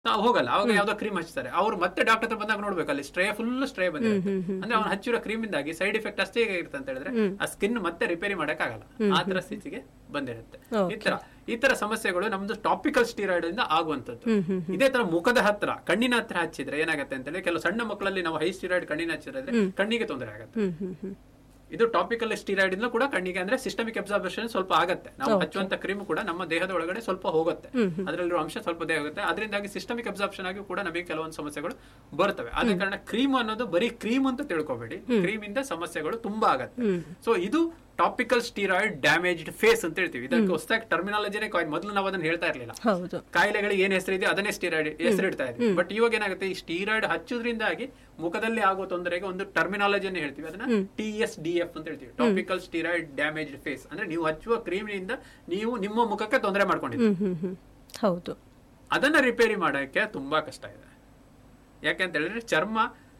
ನಾವು ಹೋಗಲ್ಲ ಅವಾಗ ಯಾವ್ದೋ ಕ್ರೀಮ್ ಹಚ್ತಾರೆ ಅವ್ರು ಮತ್ತೆ ಡಾಕ್ಟರ್ ಹತ್ರ ಬಂದಾಗ ನೋಡ್ಬೇಕು ಅಲ್ಲಿ ಸ್ಟ್ರೇ ಫುಲ್ ಸ್ಟ್ರೇ ಬಂದಿರುತ್ತೆ ಅಂದ್ರೆ ಅವ್ನು ಹಚ್ಚಿರೋ ಕ್ರೀಮ್ ಇಂದಾಗಿ ಸೈಡ್ ಎಫೆಕ್ಟ್ ಅಷ್ಟೇ ಇರುತ್ತೆ ಅಂತ ಹೇಳಿದ್ರೆ ಆ ಸ್ಕಿನ್ ಮತ್ತೆ ರಿಪೇರಿ ಮಾಡಕ್ ಆಗಲ್ಲ ಆ ತರ ಸ್ಥಿತಿಗೆ ಬಂದಿರುತ್ತೆ ಈ ತರ ಈ ತರ ಸಮಸ್ಯೆಗಳು ನಮ್ದು ಟಾಪಿಕಲ್ ಸ್ಟೀರಾಯ್ಡ್ ಇಂದ ಆಗುವಂತದ್ದು ಇದೇ ತರ ಮುಖದ ಹತ್ರ ಕಣ್ಣಿನ ಹತ್ರ ಹಚ್ಚಿದ್ರೆ ಏನಾಗುತ್ತೆ ಅಂತ ಹೇಳಿ ಕೆಲವು ಸಣ್ಣ ಮಕ್ಕಳಲ್ಲಿ ನಾವು ಹೈ ಸ್ಟೀರಾಯ್ಡ್ ಕಣ್ಣಿನ ಹಚ್ಚಿದ್ರೆ ಕಣ್ಣಿಗೆ ತೊಂದರೆ ಆಗುತ್ತೆ ಹ್ಮ್ ಹ್ಮ್ ಹ್ಮ್ ಇದು ಟಾಪಿಕಲ್ ಸ್ಟೀರಾಯ್ಡ್ ಇಂದ ಕೂಡ ಕಣ್ಣಿಗೆ ಅಂದ್ರೆ ಸಿಸ್ಟಮಿಕ್ ಅಬ್ಸಾರ್ಬೇಷನ್ ಸ್ವಲ್ಪ ಆಗುತ್ತೆ ನಾವು ಹಚ್ಚುವಂತ ಕ್ರೀಮ್ ಕೂಡ ನಮ್ಮ ದೇಹದ ಒಳಗಡೆ ಸ್ವಲ್ಪ ಹೋಗುತ್ತೆ ಅದರಲ್ಲಿರೋ ಅಂಶ ಸ್ವಲ್ಪ ದೇಹ ಹೋಗುತ್ತೆ ಅದರಿಂದಾಗಿ ಸಿಸ್ಟಮಿಕ್ ಅಬ್ಸಾರ್ಪ್ಷನ್ ಆಗಿ ಕೂಡ ನಮಗೆ ಕೆಲವೊಂದು ಸಮಸ್ಯೆಗಳು ಬರ್ತವೆ ಆದ ಕಾರಣ ಕ್ರೀಮ್ ಅನ್ನೋದು ಬರೀ ಕ್ರೀಮ್ ಅಂತ ತಿಳ್ಕೊಬೇಡಿ ಕ್ರೀಮ್ ಇಂದ ಸಮಸ್ಯೆಗಳು ತುಂಬಾ ಆಗತ್ತೆ ಸೊ ಇದು ಟಾಪಿಕಲ್ ಸ್ಟೀರಾಯ್ಡ್ ಡ್ಯಾಮೇಜ್ಡ್ ಫೇಸ್ ಅಂತ ಹೇಳ್ತೀವಿ ಇದಕ್ಕೆ ಹೊಸದಾಗಿ ಟರ್ಮಿನಾಲಜಿನೇ ಕಾಯ್ನ್ ಮೊದಲು ನಾವು ಅದನ್ನ ಹೇಳ್ತಾ ಇರ್ಲಿಲ್ಲ ಹೌದು ಕಾಯಿಲೆಗಳಿಗೆ ಏನ್ ಹೆಸರಿದೆ ಅದನ್ನೇ ಸ್ಟೀರಾಯ್ಡ್ ಹೆಸರಿಡ್ತಾ ಇದ್ವಿ ಬಟ್ ಇವಾಗ ಏನಾಗುತ್ತೆ ಈ ಸ್ಟೀರಾಯ್ಡ್ ಹಚ್ಚೋದ್ರಿಂದಾಗಿ ಮುಖದಲ್ಲಿ ಆಗುವ ತೊಂದರೆಗೆ ಒಂದು ಟರ್ಮಿನಾಲಜಿಯನ್ನು ಹೇಳ್ತೀವಿ ಅದನ್ನ ಟಿ ಎಸ್ ಡಿ ಎಫ್ ಅಂತ ಹೇಳ್ತೀವಿ ಟಾಪಿಕಲ್ ಸ್ಟೀರಾಯ್ಡ್ ಡ್ಯಾಮೇಜ್ಡ್ ಫೇಸ್ ಅಂದ್ರೆ ನೀವು ಹಚ್ಚುವ ಕ್ರೀಮ್ನಿಂದ ನೀವು ನಿಮ್ಮ ಮುಖಕ್ಕೆ ತೊಂದರೆ ಮಾಡ್ಕೊಂಡಿದ್ದೀರಿ ಹ್ಮ್ ಹ್ಮ್ ಹ್ಮ್ ಹೌದು ಅದನ್ನ ರಿಪೇರಿ ಮಾಡೋಕ್ಕೆ ತುಂಬಾ ಕಷ್ಟ ಇದೆ ಯಾಕೆಂತ ಹೇಳಿದ್ರೆ ಚರ್ಮ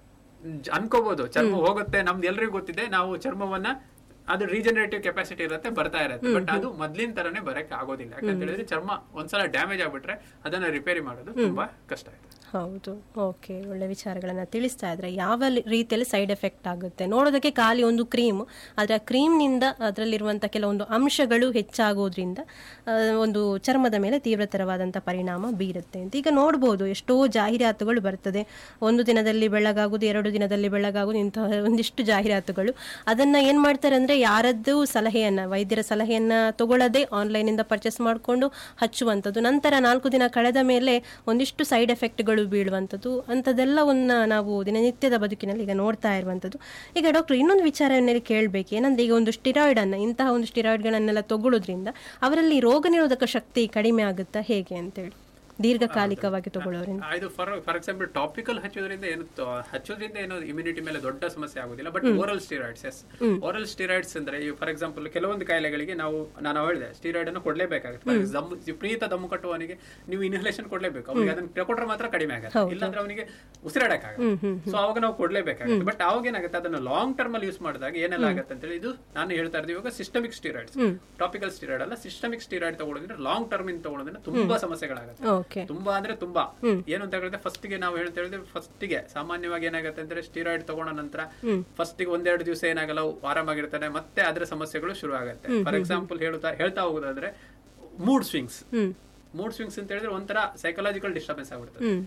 ಜ- ಅನ್ಕೋಬಹುದು ಚರ್ಮ ಹೋಗುತ್ತೆ ನಮ್ದು ಎಲ್ರಿಗೂ ಗೊತ್ತಿದೆ ನಾವು ಚರ್ಮವನ್ನ ಅದು ರೀಜನರೇಟಿವ್ ಕೆಪಾಸಿಟಿ ಇರುತ್ತೆ ಬರ್ತಾ ಇರುತ್ತೆ ಬಟ್ ಅದು ಮೊದ್ಲಿನ ತರನೇ ಬರಕ್ಕೆ ಆಗೋದಿಲ್ಲ ಯಾಕಂತ ಹೇಳಿದ್ರೆ ಚರ್ಮ ಒಂದ್ಸಲ ಡ್ಯಾಮೇಜ್ ಆಗ್ಬಿಟ್ರೆ ಅದನ್ನ ರಿಪೇರಿ ಮಾಡೋದು ತುಂಬಾ ಕಷ್ಟ ಇದೆ ಹೌದು ಓಕೆ ಒಳ್ಳೆ ವಿಚಾರಗಳನ್ನು ತಿಳಿಸ್ತಾ ಇದ್ರೆ ಯಾವ ಲಿ- ರೀತಿಯಲ್ಲಿ ಸೈಡ್ ಎಫೆಕ್ಟ್ ಆಗುತ್ತೆ ನೋಡೋದಕ್ಕೆ ಖಾಲಿ ಒಂದು ಕ್ರೀಮ್ ಆದರೆ ಆ ಕ್ರೀಮ್ನಿಂದ ಅದರಲ್ಲಿರುವಂಥ ಕೆಲವೊಂದು ಅಂಶಗಳು ಹೆಚ್ಚಾಗೋದ್ರಿಂದ ಆ, ಒಂದು ಚರ್ಮದ ಮೇಲೆ ತೀವ್ರತರವಾದಂಥ ಪರಿಣಾಮ ಬೀರುತ್ತೆ ಅಂತ ಈಗ ನೋಡ್ಬೋದು ಎಷ್ಟೋ ಜಾಹೀರಾತುಗಳು ಬರ್ತದೆ ಒಂದು ದಿನದಲ್ಲಿ ಬೆಳಗಾಗುವುದು ಎರಡು ದಿನದಲ್ಲಿ ಬೆಳಗಾಗುವುದು ಇಂತಹ ಒಂದಿಷ್ಟು ಜಾಹೀರಾತುಗಳು ಅದನ್ನು ಏನು ಮಾಡ್ತಾರೆ ಅಂದರೆ ಯಾರದ್ದು ಸಲಹೆಯನ್ನು ವೈದ್ಯರ ಸಲಹೆಯನ್ನು ತಗೊಳ್ಳದೆ ಆನ್ಲೈನಿಂದ ಪರ್ಚೇಸ್ ಮಾಡಿಕೊಂಡು ಹಚ್ಚುವಂಥದ್ದು ನಂತರ ನಾಲ್ಕು ದಿನ ಕಳೆದ ಮೇಲೆ ಒಂದಿಷ್ಟು ಸೈಡ್ ಎಫೆಕ್ಟ್ಗಳು ಬೀಳುವಂಥದ್ದು ಅಂಥದ್ದೆಲ್ಲವನ್ನ ನಾವು ದಿನನಿತ್ಯದ ಬದುಕಿನಲ್ಲಿ ಈಗ ನೋಡ್ತಾ ಇರುವಂಥದ್ದು ಈಗ ಡಾಕ್ಟರ್ ಇನ್ನೊಂದು ವಿಚಾರವನ್ನೆಲ್ಲ ಕೇಳಬೇಕು ಏನಂದ್ರೆ ಈಗ ಒಂದು ಸ್ಟಿರಾಯ್ಡನ್ನು ಇಂತಹ ಒಂದು ಸ್ಟಿರಾಯ್ಡ್ಗಳನ್ನೆಲ್ಲ ತಗೊಳ್ಳೋದ್ರಿಂದ ಅವರಲ್ಲಿ ರೋಗ ನಿರೋಧಕ ಶಕ್ತಿ ಕಡಿಮೆ ಆಗುತ್ತಾ ಹೇಗೆ ಅಂತೇಳಿ ದೀರ್ಘಕಾಲಿಕವಾಗಿ ತಗೊಳ್ಳೋದ್ರಿಂದ ಆ, ಇದು ಫಾರ್ ಫಾರ್ ಎಕ್ಸಾಂಪಲ್ ಟಾಪಿಕಲ್ ಹಚ್ಚೋದ್ರಿಂದ ಏನು ತ- ಹಚ್ಚೋದ್ರಿಂದ ಏನು ಇಮ್ಯುನಿಟಿ ಮೇಲೆ ದೊಡ್ಡ ಸಮಸ್ಯೆ ಆಗೋದಿಲ್ಲ but oral steroids yes oral steroids ಅಂದ್ರೆ ಫಾರ್ ಎಕ್ಸಾಂಪಲ್ ಕೆಲವೊಂದು ಕಾಯಿಲೆಗಳಿಗೆ ನಾವು ನಾನು ಹೇಳಿದೆ ಸ್ಟೀರಾಯ್ಡ್ ಅನ್ನು ಕೊಡ್ಲೇಬೇಕಾಗುತ್ತೆ For example, ವಿಪರೀತ ದಮ್ಮು ಕಟ್ಟುವವನಿಗೆ ನೀವು ಇನ್ಹಲೇಷನ್ ಕೊಡ್ಲೇಬೇಕು ಅವನಿಗೆ ಅದನ್ನ ತಗೊಂಡ್ರೆ ಮಾತ್ರ ಕಡಿಮೆ ಆಗುತ್ತೆ ಇಲ್ಲಾಂದ್ರೆ ಅವನಿಗೆ ಉಸಿರಾಡಕ್ಕಾಗತ್ತೆ ಸೊ ಅವಾಗ ನಾವು ಕೊಡ್ಲೇಬೇಕಾಗುತ್ತೆ ಬಟ್ ಅವಾಗ ಏನಾಗುತ್ತೆ ಅದನ್ನ ಲಾಂಗ್ ಟರ್ಮ್ ಅಲ್ಲಿ ಯೂಸ್ ಮಾಡಿದಾಗ ಏನೆಲ್ಲ ಆಗುತ್ತೆ ಅಂತ ಹೇಳಿ ಇದು ನಾನು ಹೇಳ್ತಾ ಇದ್ದೀವಿ ಇವಾಗ ಸಿಸ್ಟಮಿಕ್ ಸ್ಟೀರಾಯ್ಡ್ಸ್ ಟಾಪಿಕಲ್ ಸ್ಟೀರಾಯ್ಡ್ ಅಲ್ಲ ಸಿಸ್ಟಮಿಕ್ ಸ್ಟೀರಾಯ್ಡ್ ತಗೊಳ್ಳೋದ್ರಿಂದ ಲಾಂಗ್ ಟರ್ಮ್ ಇಂದ ತಗೊಳ್ಳೋದ್ರಿಂದ ತುಂಬಾ ಸಮಸ್ಯೆಗಳಾಗುತ್ತೆ ಓಕೆ ತುಂಬಾ ಅಂದ್ರೆ ತುಂಬಾ ಏನು ಅಂತ ಹೇಳಿದ್ರೆ ಫಸ್ಟ್ ಗೆ ನಾವು ಹೇಳ್ತಾ ಹೇಳಿದ್ರೆ ಫಸ್ಟ್ ಗೆ ಸಾಮಾನ್ಯವಾಗಿ ಏನಾಗುತ್ತೆ ಅಂದ್ರೆ ಸ್ಟೀರಾಯ್ಡ್ ತಗೊಂಡ ನಂತರ ಫಸ್ಟ್ ಗೆ ಒಂದೆರಡು ದಿವಸ ಏನಾಗಲ್ಲ ಅವು ಆರಾಮಾಗಿರ್ತಾನೆ ಮತ್ತೆ ಅದರ ಸಮಸ್ಯೆಗಳು ಶುರು ಆಗುತ್ತೆ ಫಾರ್ ಎಕ್ಸಾಂಪಲ್ ಹೇಳ್ತಾ ಹೇಳ್ತಾ ಹೋಗೋದಾದ್ರೆ mood swings hmm mood swings ಅಂತ ಹೇಳಿದ್ರೆ ಒಂಥರ ಸೈಕಲಾಜಿಕಲ್ ಡಿಸ್ಟರ್ಬೆನ್ಸ್ ಆಗ್ಬಿಡ್ತದೆ ಹ್ಮ್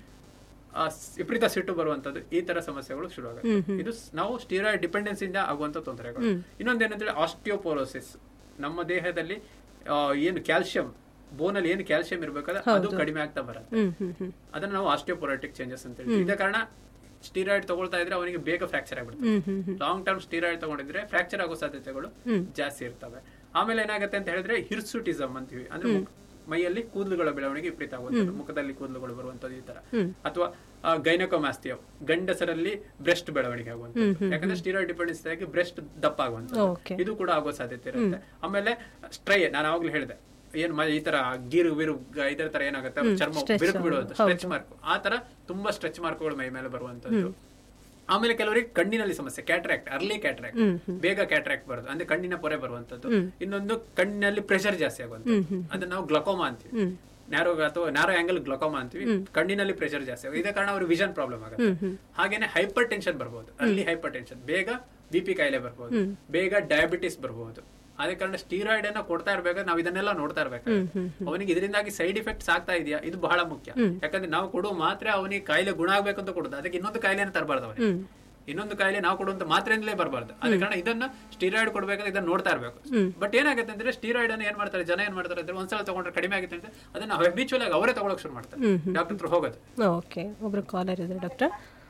ಆ ಸ್- ವಿಪರೀತ ಸಿಟ್ಟು ಬರುವಂತದ್ದು ಈ ತರ ಸಮಸ್ಯೆಗಳು ಶುರು ಆಗುತ್ತೆ ಇದು ಸ್- ನಾವು ಸ್ಟೀರಾಯ್ಡ್ ಡಿಪೆಂಡೆನ್ಸ್ ಇಂದ ಆಗುವಂತ ತೊಂದರೆಗಳು ಇನ್ನೊಂದೇನಂದ್ರೆ ಆಸ್ಟಿಯೋಪೋರೋಸಿಸ್ ನಮ್ಮ ದೇಹದಲ್ಲಿ ಆ, ಏನು ಕ್ಯಾಲ್ಸಿಯಂ ಬೋನಲ್ಲಿ ಏನು ಕ್ಯಾಲ್ಸಿಯಂ ಇರ್ಬೇಕಾದ್ರೆ ಅದು ಕಡಿಮೆ ಆಗ್ತಾ ಬರುತ್ತೆ ಹ್ಮ್ ಹ್ಮ್ ಹ್ಮ್ ಅದನ್ನ ನಾವು ಆಸ್ಟಿಯೋಪೊರಾಟಿಕ್ ಚೇಂಜಸ್ ಅಂತ ಹೇಳ್ತೀವಿ ಇದೇ ಕಾರಣ ಸ್ಟೀರಾಯ್ಡ್ ತಗೊಳ್ತಾ ಇದ್ರೆ ಅವನಿಗೆ ಬೇಗ ಫ್ರಾಕ್ಚರ್ ಆಗ್ಬಿಡುತ್ತೆ hmm hmm hmm long term steroid ತಗೊಂಡಿದ್ರೆ ಫ್ರಾಕ್ಚರ್ ಆಗೋ ಸಾಧ್ಯತೆಗಳು ಜಾಸ್ತಿ ಇರ್ತವೆ ಆಮೇಲೆ ಏನಾಗುತ್ತೆ ಅಂತ ಹೇಳಿದ್ರೆ ಹಿರ್ಸುಟಿಸಮ್ ಅಂತೀವಿ ಅಂದ್ರೆ ಮುಖ- ಮೈಯಲ್ಲಿ ಕೂದಲುಗಳ ಬೆಳವಣಿಗೆ ವಿಪರೀತ ಆಗುವಂಥದ್ದು ಮುಖದಲ್ಲಿ ಕೂದಲುಗಳು ಬರುವಂತದ್ದು ಈ ತರ ಅಥವಾ ಗೈನಕೋಮಾಸ್ತಿಯಂ ಗಂಡಸರಲ್ಲಿ ಬ್ರೆಸ್ಟ್ ಬೆಳವಣಿಗೆ ಆಗುವಂಥದ್ದು ಯಾಕಂದ್ರೆ ಸ್ಟೀರಾಯ್ಡ್ ಡಿಪೆಂಡೆನ್ಸ್ ಆಗಿ ಬ್ರೆಸ್ಟ್ ದಪ್ಪ ಆಗುವಂಥದ್ದು ಓಕೆ ಇದು ಕೂಡ ಆಗೋ ಸಾಧ್ಯತೆ ಇರುತ್ತೆ ಆಮೇಲೆ ಸ್ಟ್ರೈ ನಾನು ಆವಾಗ್ಲೇ ಹೇಳಿದೆ ಏನ್ ಮ- ಈ ತರ ಗೀರು ಬಿರು ಗ- ಇದರ ತರ ಏನಾಗುತ್ತೆ ಚರ್ಮ ಬಿರುಕು ಬಿಡುವಂತ ಸ್ಟ್ರೆಚ್ ಮಾರ್ಕ್ ಆ ತರ ತುಂಬಾ ಸ್ಟ್ರೆಚ್ ಮಾರ್ಕ್ಗಳು ಮೈ ಮೇಲೆ ಬರುವಂತದ್ದು ಆಮೇಲೆ ಕೆಲವರಿಗೆ ಕಣ್ಣಿನಲ್ಲಿ ಸಮಸ್ಯೆ ಕ್ಯಾಟ್ರಾಕ್ಟ್ ಅರ್ಲಿ ಕ್ಯಾಟ್ರಾಕ್ಟ್ ಬೇಗ ಕ್ಯಾಟ್ರಾಕ್ಟ್ ಬರೋದು ಅಂದ್ರೆ ಕಣ್ಣಿನ ಪೊರೆ ಬರುವಂತದ್ದು ಇನ್ನೊಂದು ಕಣ್ಣಿನಲ್ಲಿ ಪ್ರೆಷರ್ ಜಾಸ್ತಿ ಆಗುವಂಥದ್ದು ಅದನ್ನ ನಾವು ಗ್ಲಕೋಮಾ ಅಂತೀವಿ ನ್ಯಾರೋ ಅಥವಾ ನ್ಯಾರೋ ಆಂಗಲ್ ಗ್ಲಕೋಮಾ ಅಂತೀವಿ ಕಣ್ಣಿನಲ್ಲಿ ಪ್ರೆಷರ್ ಜಾಸ್ತಿ ಆಗುತ್ತೆ ಇದೇ ಕಾರಣ ಅವ್ರಿಗೆ ವಿಷನ್ ಪ್ರಾಬ್ಲಮ್ ಆಗುತ್ತೆ ಹಾಗೇನೆ ಹೈಪರ್ ಟೆನ್ಷನ್ ಬರ್ಬೋದು ಅಲ್ಲಿ ಹೈಪರ್ ಟೆನ್ಷನ್ ಬೇಗ ಬಿ ಪಿ ಕಾಯಿಲೆ ಬರ್ಬೋದು ಬೇಗ ಡಯಾಬಿಟಿಸ್ ಬರ್ಬೋದು ಅದೇ ಕಾರಣ ಸ್ಟೀರಾಯ್ಡ್ ಅನ್ನ ಕೊಡ್ತಾ ಇರ್ಬೇಕಾದ್ರೆ ನಾವು ಇದನ್ನೆಲ್ಲ ನೋಡ್ತಾ ಇರ್ಬೇಕಾಗುತ್ತೆ ಅವನಿಗೆ ಇದರಿಂದಾಗಿ ಸೈಡ್ ಇಫೆಕ್ಟ್ಸ್ ಆಗ್ತಾ ಇದೆಯಾ ಇದು ಬಹಳ ಮುಖ್ಯ ಯಾಕಂದ್ರೆ ನಾವು ಕೊಡುವ ಮಾತ್ರ ಅವನಿಗೆ ಕಾಯಿಲೆ ಗುಣ ಆಗ್ಬೇಕು ಅಂತ ಕೊಡುದು ಅದಕ್ಕೆ ಇನ್ನೊಂದು ಕಾಯಿಲೆನ ತರಬಾರ್ದು ಅವನಿಗೆ ಇನ್ನೊಂದು ಕಾಯಿಲೆ ನಾವು ಕೊಡುವಂತ ಮಾತ್ರೆಯಿಂದಲೇ ಬರಬಾರ್ದು ಅದ ಕಾರಣ ಇದನ್ನ ಸ್ಟೀರಾಯ್ಡ್ ಕೊಡ್ಬೇಕಾದ್ರೆ ಇದನ್ನ ನೋಡ್ತಾ ಇರ್ಬೇಕು ಬಟ್ ಏನಾಗುತ್ತೆ ಅಂದ್ರೆ ಸ್ಟೀರಾಯ್ಡ್ ಅನ್ನ ಏನ್ ಮಾಡ್ತಾರೆ ಜನ ಏನ್ ಮಾಡ್ತಾರೆ ಅಂದ್ರೆ ಒಂದ್ಸಲ ತಗೊಂಡ್ರೆ ಕಡಿಮೆ ಆಗುತ್ತೆ ಅಂತ ಅದನ್ನ ಹ್ಯಾಬಿಚುವಲ್ ಆಗಿ ಅವರೇ ತಗೊಳಕ್ ಶುರು ಮಾಡ್ತಾರೆ ಡಾಕ್ಟರ್ ಹತ್ರ ಹೋಗೋದು ಓಕೆ ಒಬ್ರು ಕಾಲರ್ ಇದ್ದಾರೆ ಡಾಕ್ಟರ್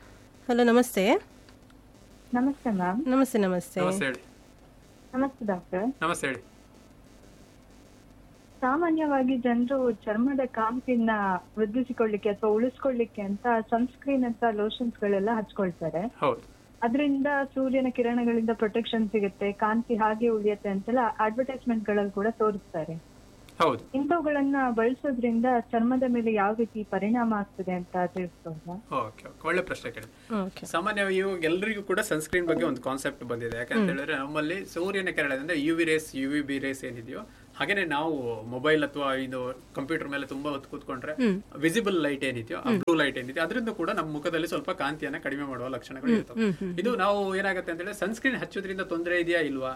ಹಲೋ ನಮಸ್ತೆ ನಮಸ್ತೆ ಮ್ಯಾಮ್ ನಮಸ್ತೆ ನಮಸ್ತೆ ನಮಸ್ತೆ ಹೇಳಿ ನಮಸ್ತೆ ಡಾಕ್ಟರ್ ನಮಸ್ತೆ ಹೇಳಿ ಸಾಮಾನ್ಯವಾಗಿ ಜನರು ಚರ್ಮದ ಕಾಂತಿನ ವೃದ್ಧಿಸಿಕೊಳ್ಳಿಕ್ಕೆ ಅಥವಾ ಉಳಿಸ್ಕೊಳ್ಳಿಕ್ಕೆ ಅಂತ ಸನ್ಸ್ಕ್ರೀನ್ ಅಂತ ಲೋಷನ್ಸ್ ಗಳೆಲ್ಲ ಹಚ್ಕೊಳ್ತಾರೆ ಹೌದು ಅದರಿಂದ ಸೂರ್ಯನ ಕಿರಣಗಳಿಂದ ಪ್ರೊಟೆಕ್ಷನ್ ಸಿಗುತ್ತೆ ಕಾಂತಿ ಹಾಗೆ ಉಳಿಯುತ್ತೆ ಅಂತೆಲ್ಲ ಅಡ್ವರ್ಟೈಸ್ಮೆಂಟ್ ಗಳಲ್ಲಿ ಕೂಡ ತೋರಿಸ್ತಾರೆ ಹೌದು ಇಂಥವುಗಳನ್ನ ಬಳಸೋದ್ರಿಂದ ಚರ್ಮದ ಮೇಲೆ ಯಾವ ರೀತಿ ಪರಿಣಾಮ ಆಗ್ತದೆ ಅಂತ ತಿಳಿಸ್ಬೋದಾ ಓಕೆ ಓಕೆ ಒಳ್ಳೆ ಪ್ರಶ್ನೆ ಕೇಳಿ ಓಕೆ ಸಾಮಾನ್ಯವಾಗಿ ಇವಾಗ ಎಲ್ಲರಿಗೂ ಕೂಡ ಸನ್ಸ್ಕ್ರೀನ್ ಬಗ್ಗೆ ಒಂದು ಕಾನ್ಸೆಪ್ಟ್ ಬಂದಿದೆ ಯಾಕಂತ ಹೇಳಿದ್ರೆ ನಮ್ಮಲ್ಲಿ ಸೂರ್ಯನ ಕಿರಣದಿಂದ U V rays U V B rays ಏನಿದೆಯೋ ಹಾಗೇನೆ ನಾವು ಮೊಬೈಲ್ ಅಥವಾ ಇದು ಕಂಪ್ಯೂಟರ್ ಮೇಲೆ ತುಂಬಾ ಹೊತ್ತು ಕೂತ್ಕೊಂಡ್ರೆ ವಿಸಿಬಲ್ ಲೈಟ್ ಏನಿದೆಯೋ ಆ ಬ್ಲೂ ಲೈಟ್ ಏನಿದೆ ಅದರಿಂದ ಕೂಡ ನಮ್ಮ ಮುಖದಲ್ಲಿ ಸ್ವಲ್ಪ ಕಾಂತಿಯನ್ನ ಕಡಿಮೆ ಮಾಡುವ ಲಕ್ಷಣಗಳು ಇರ್ತವೆ ಇದು ನಾವು ಏನಾಗುತ್ತೆ ಅಂತ ಹೇಳಿದ್ರೆ ಸನ್ಸ್ಕ್ರೀನ್ ಹಚ್ಚೋದ್ರಿಂದ ತೊಂದರೆ ಇದೆಯಾ ಇಲ್ವಾ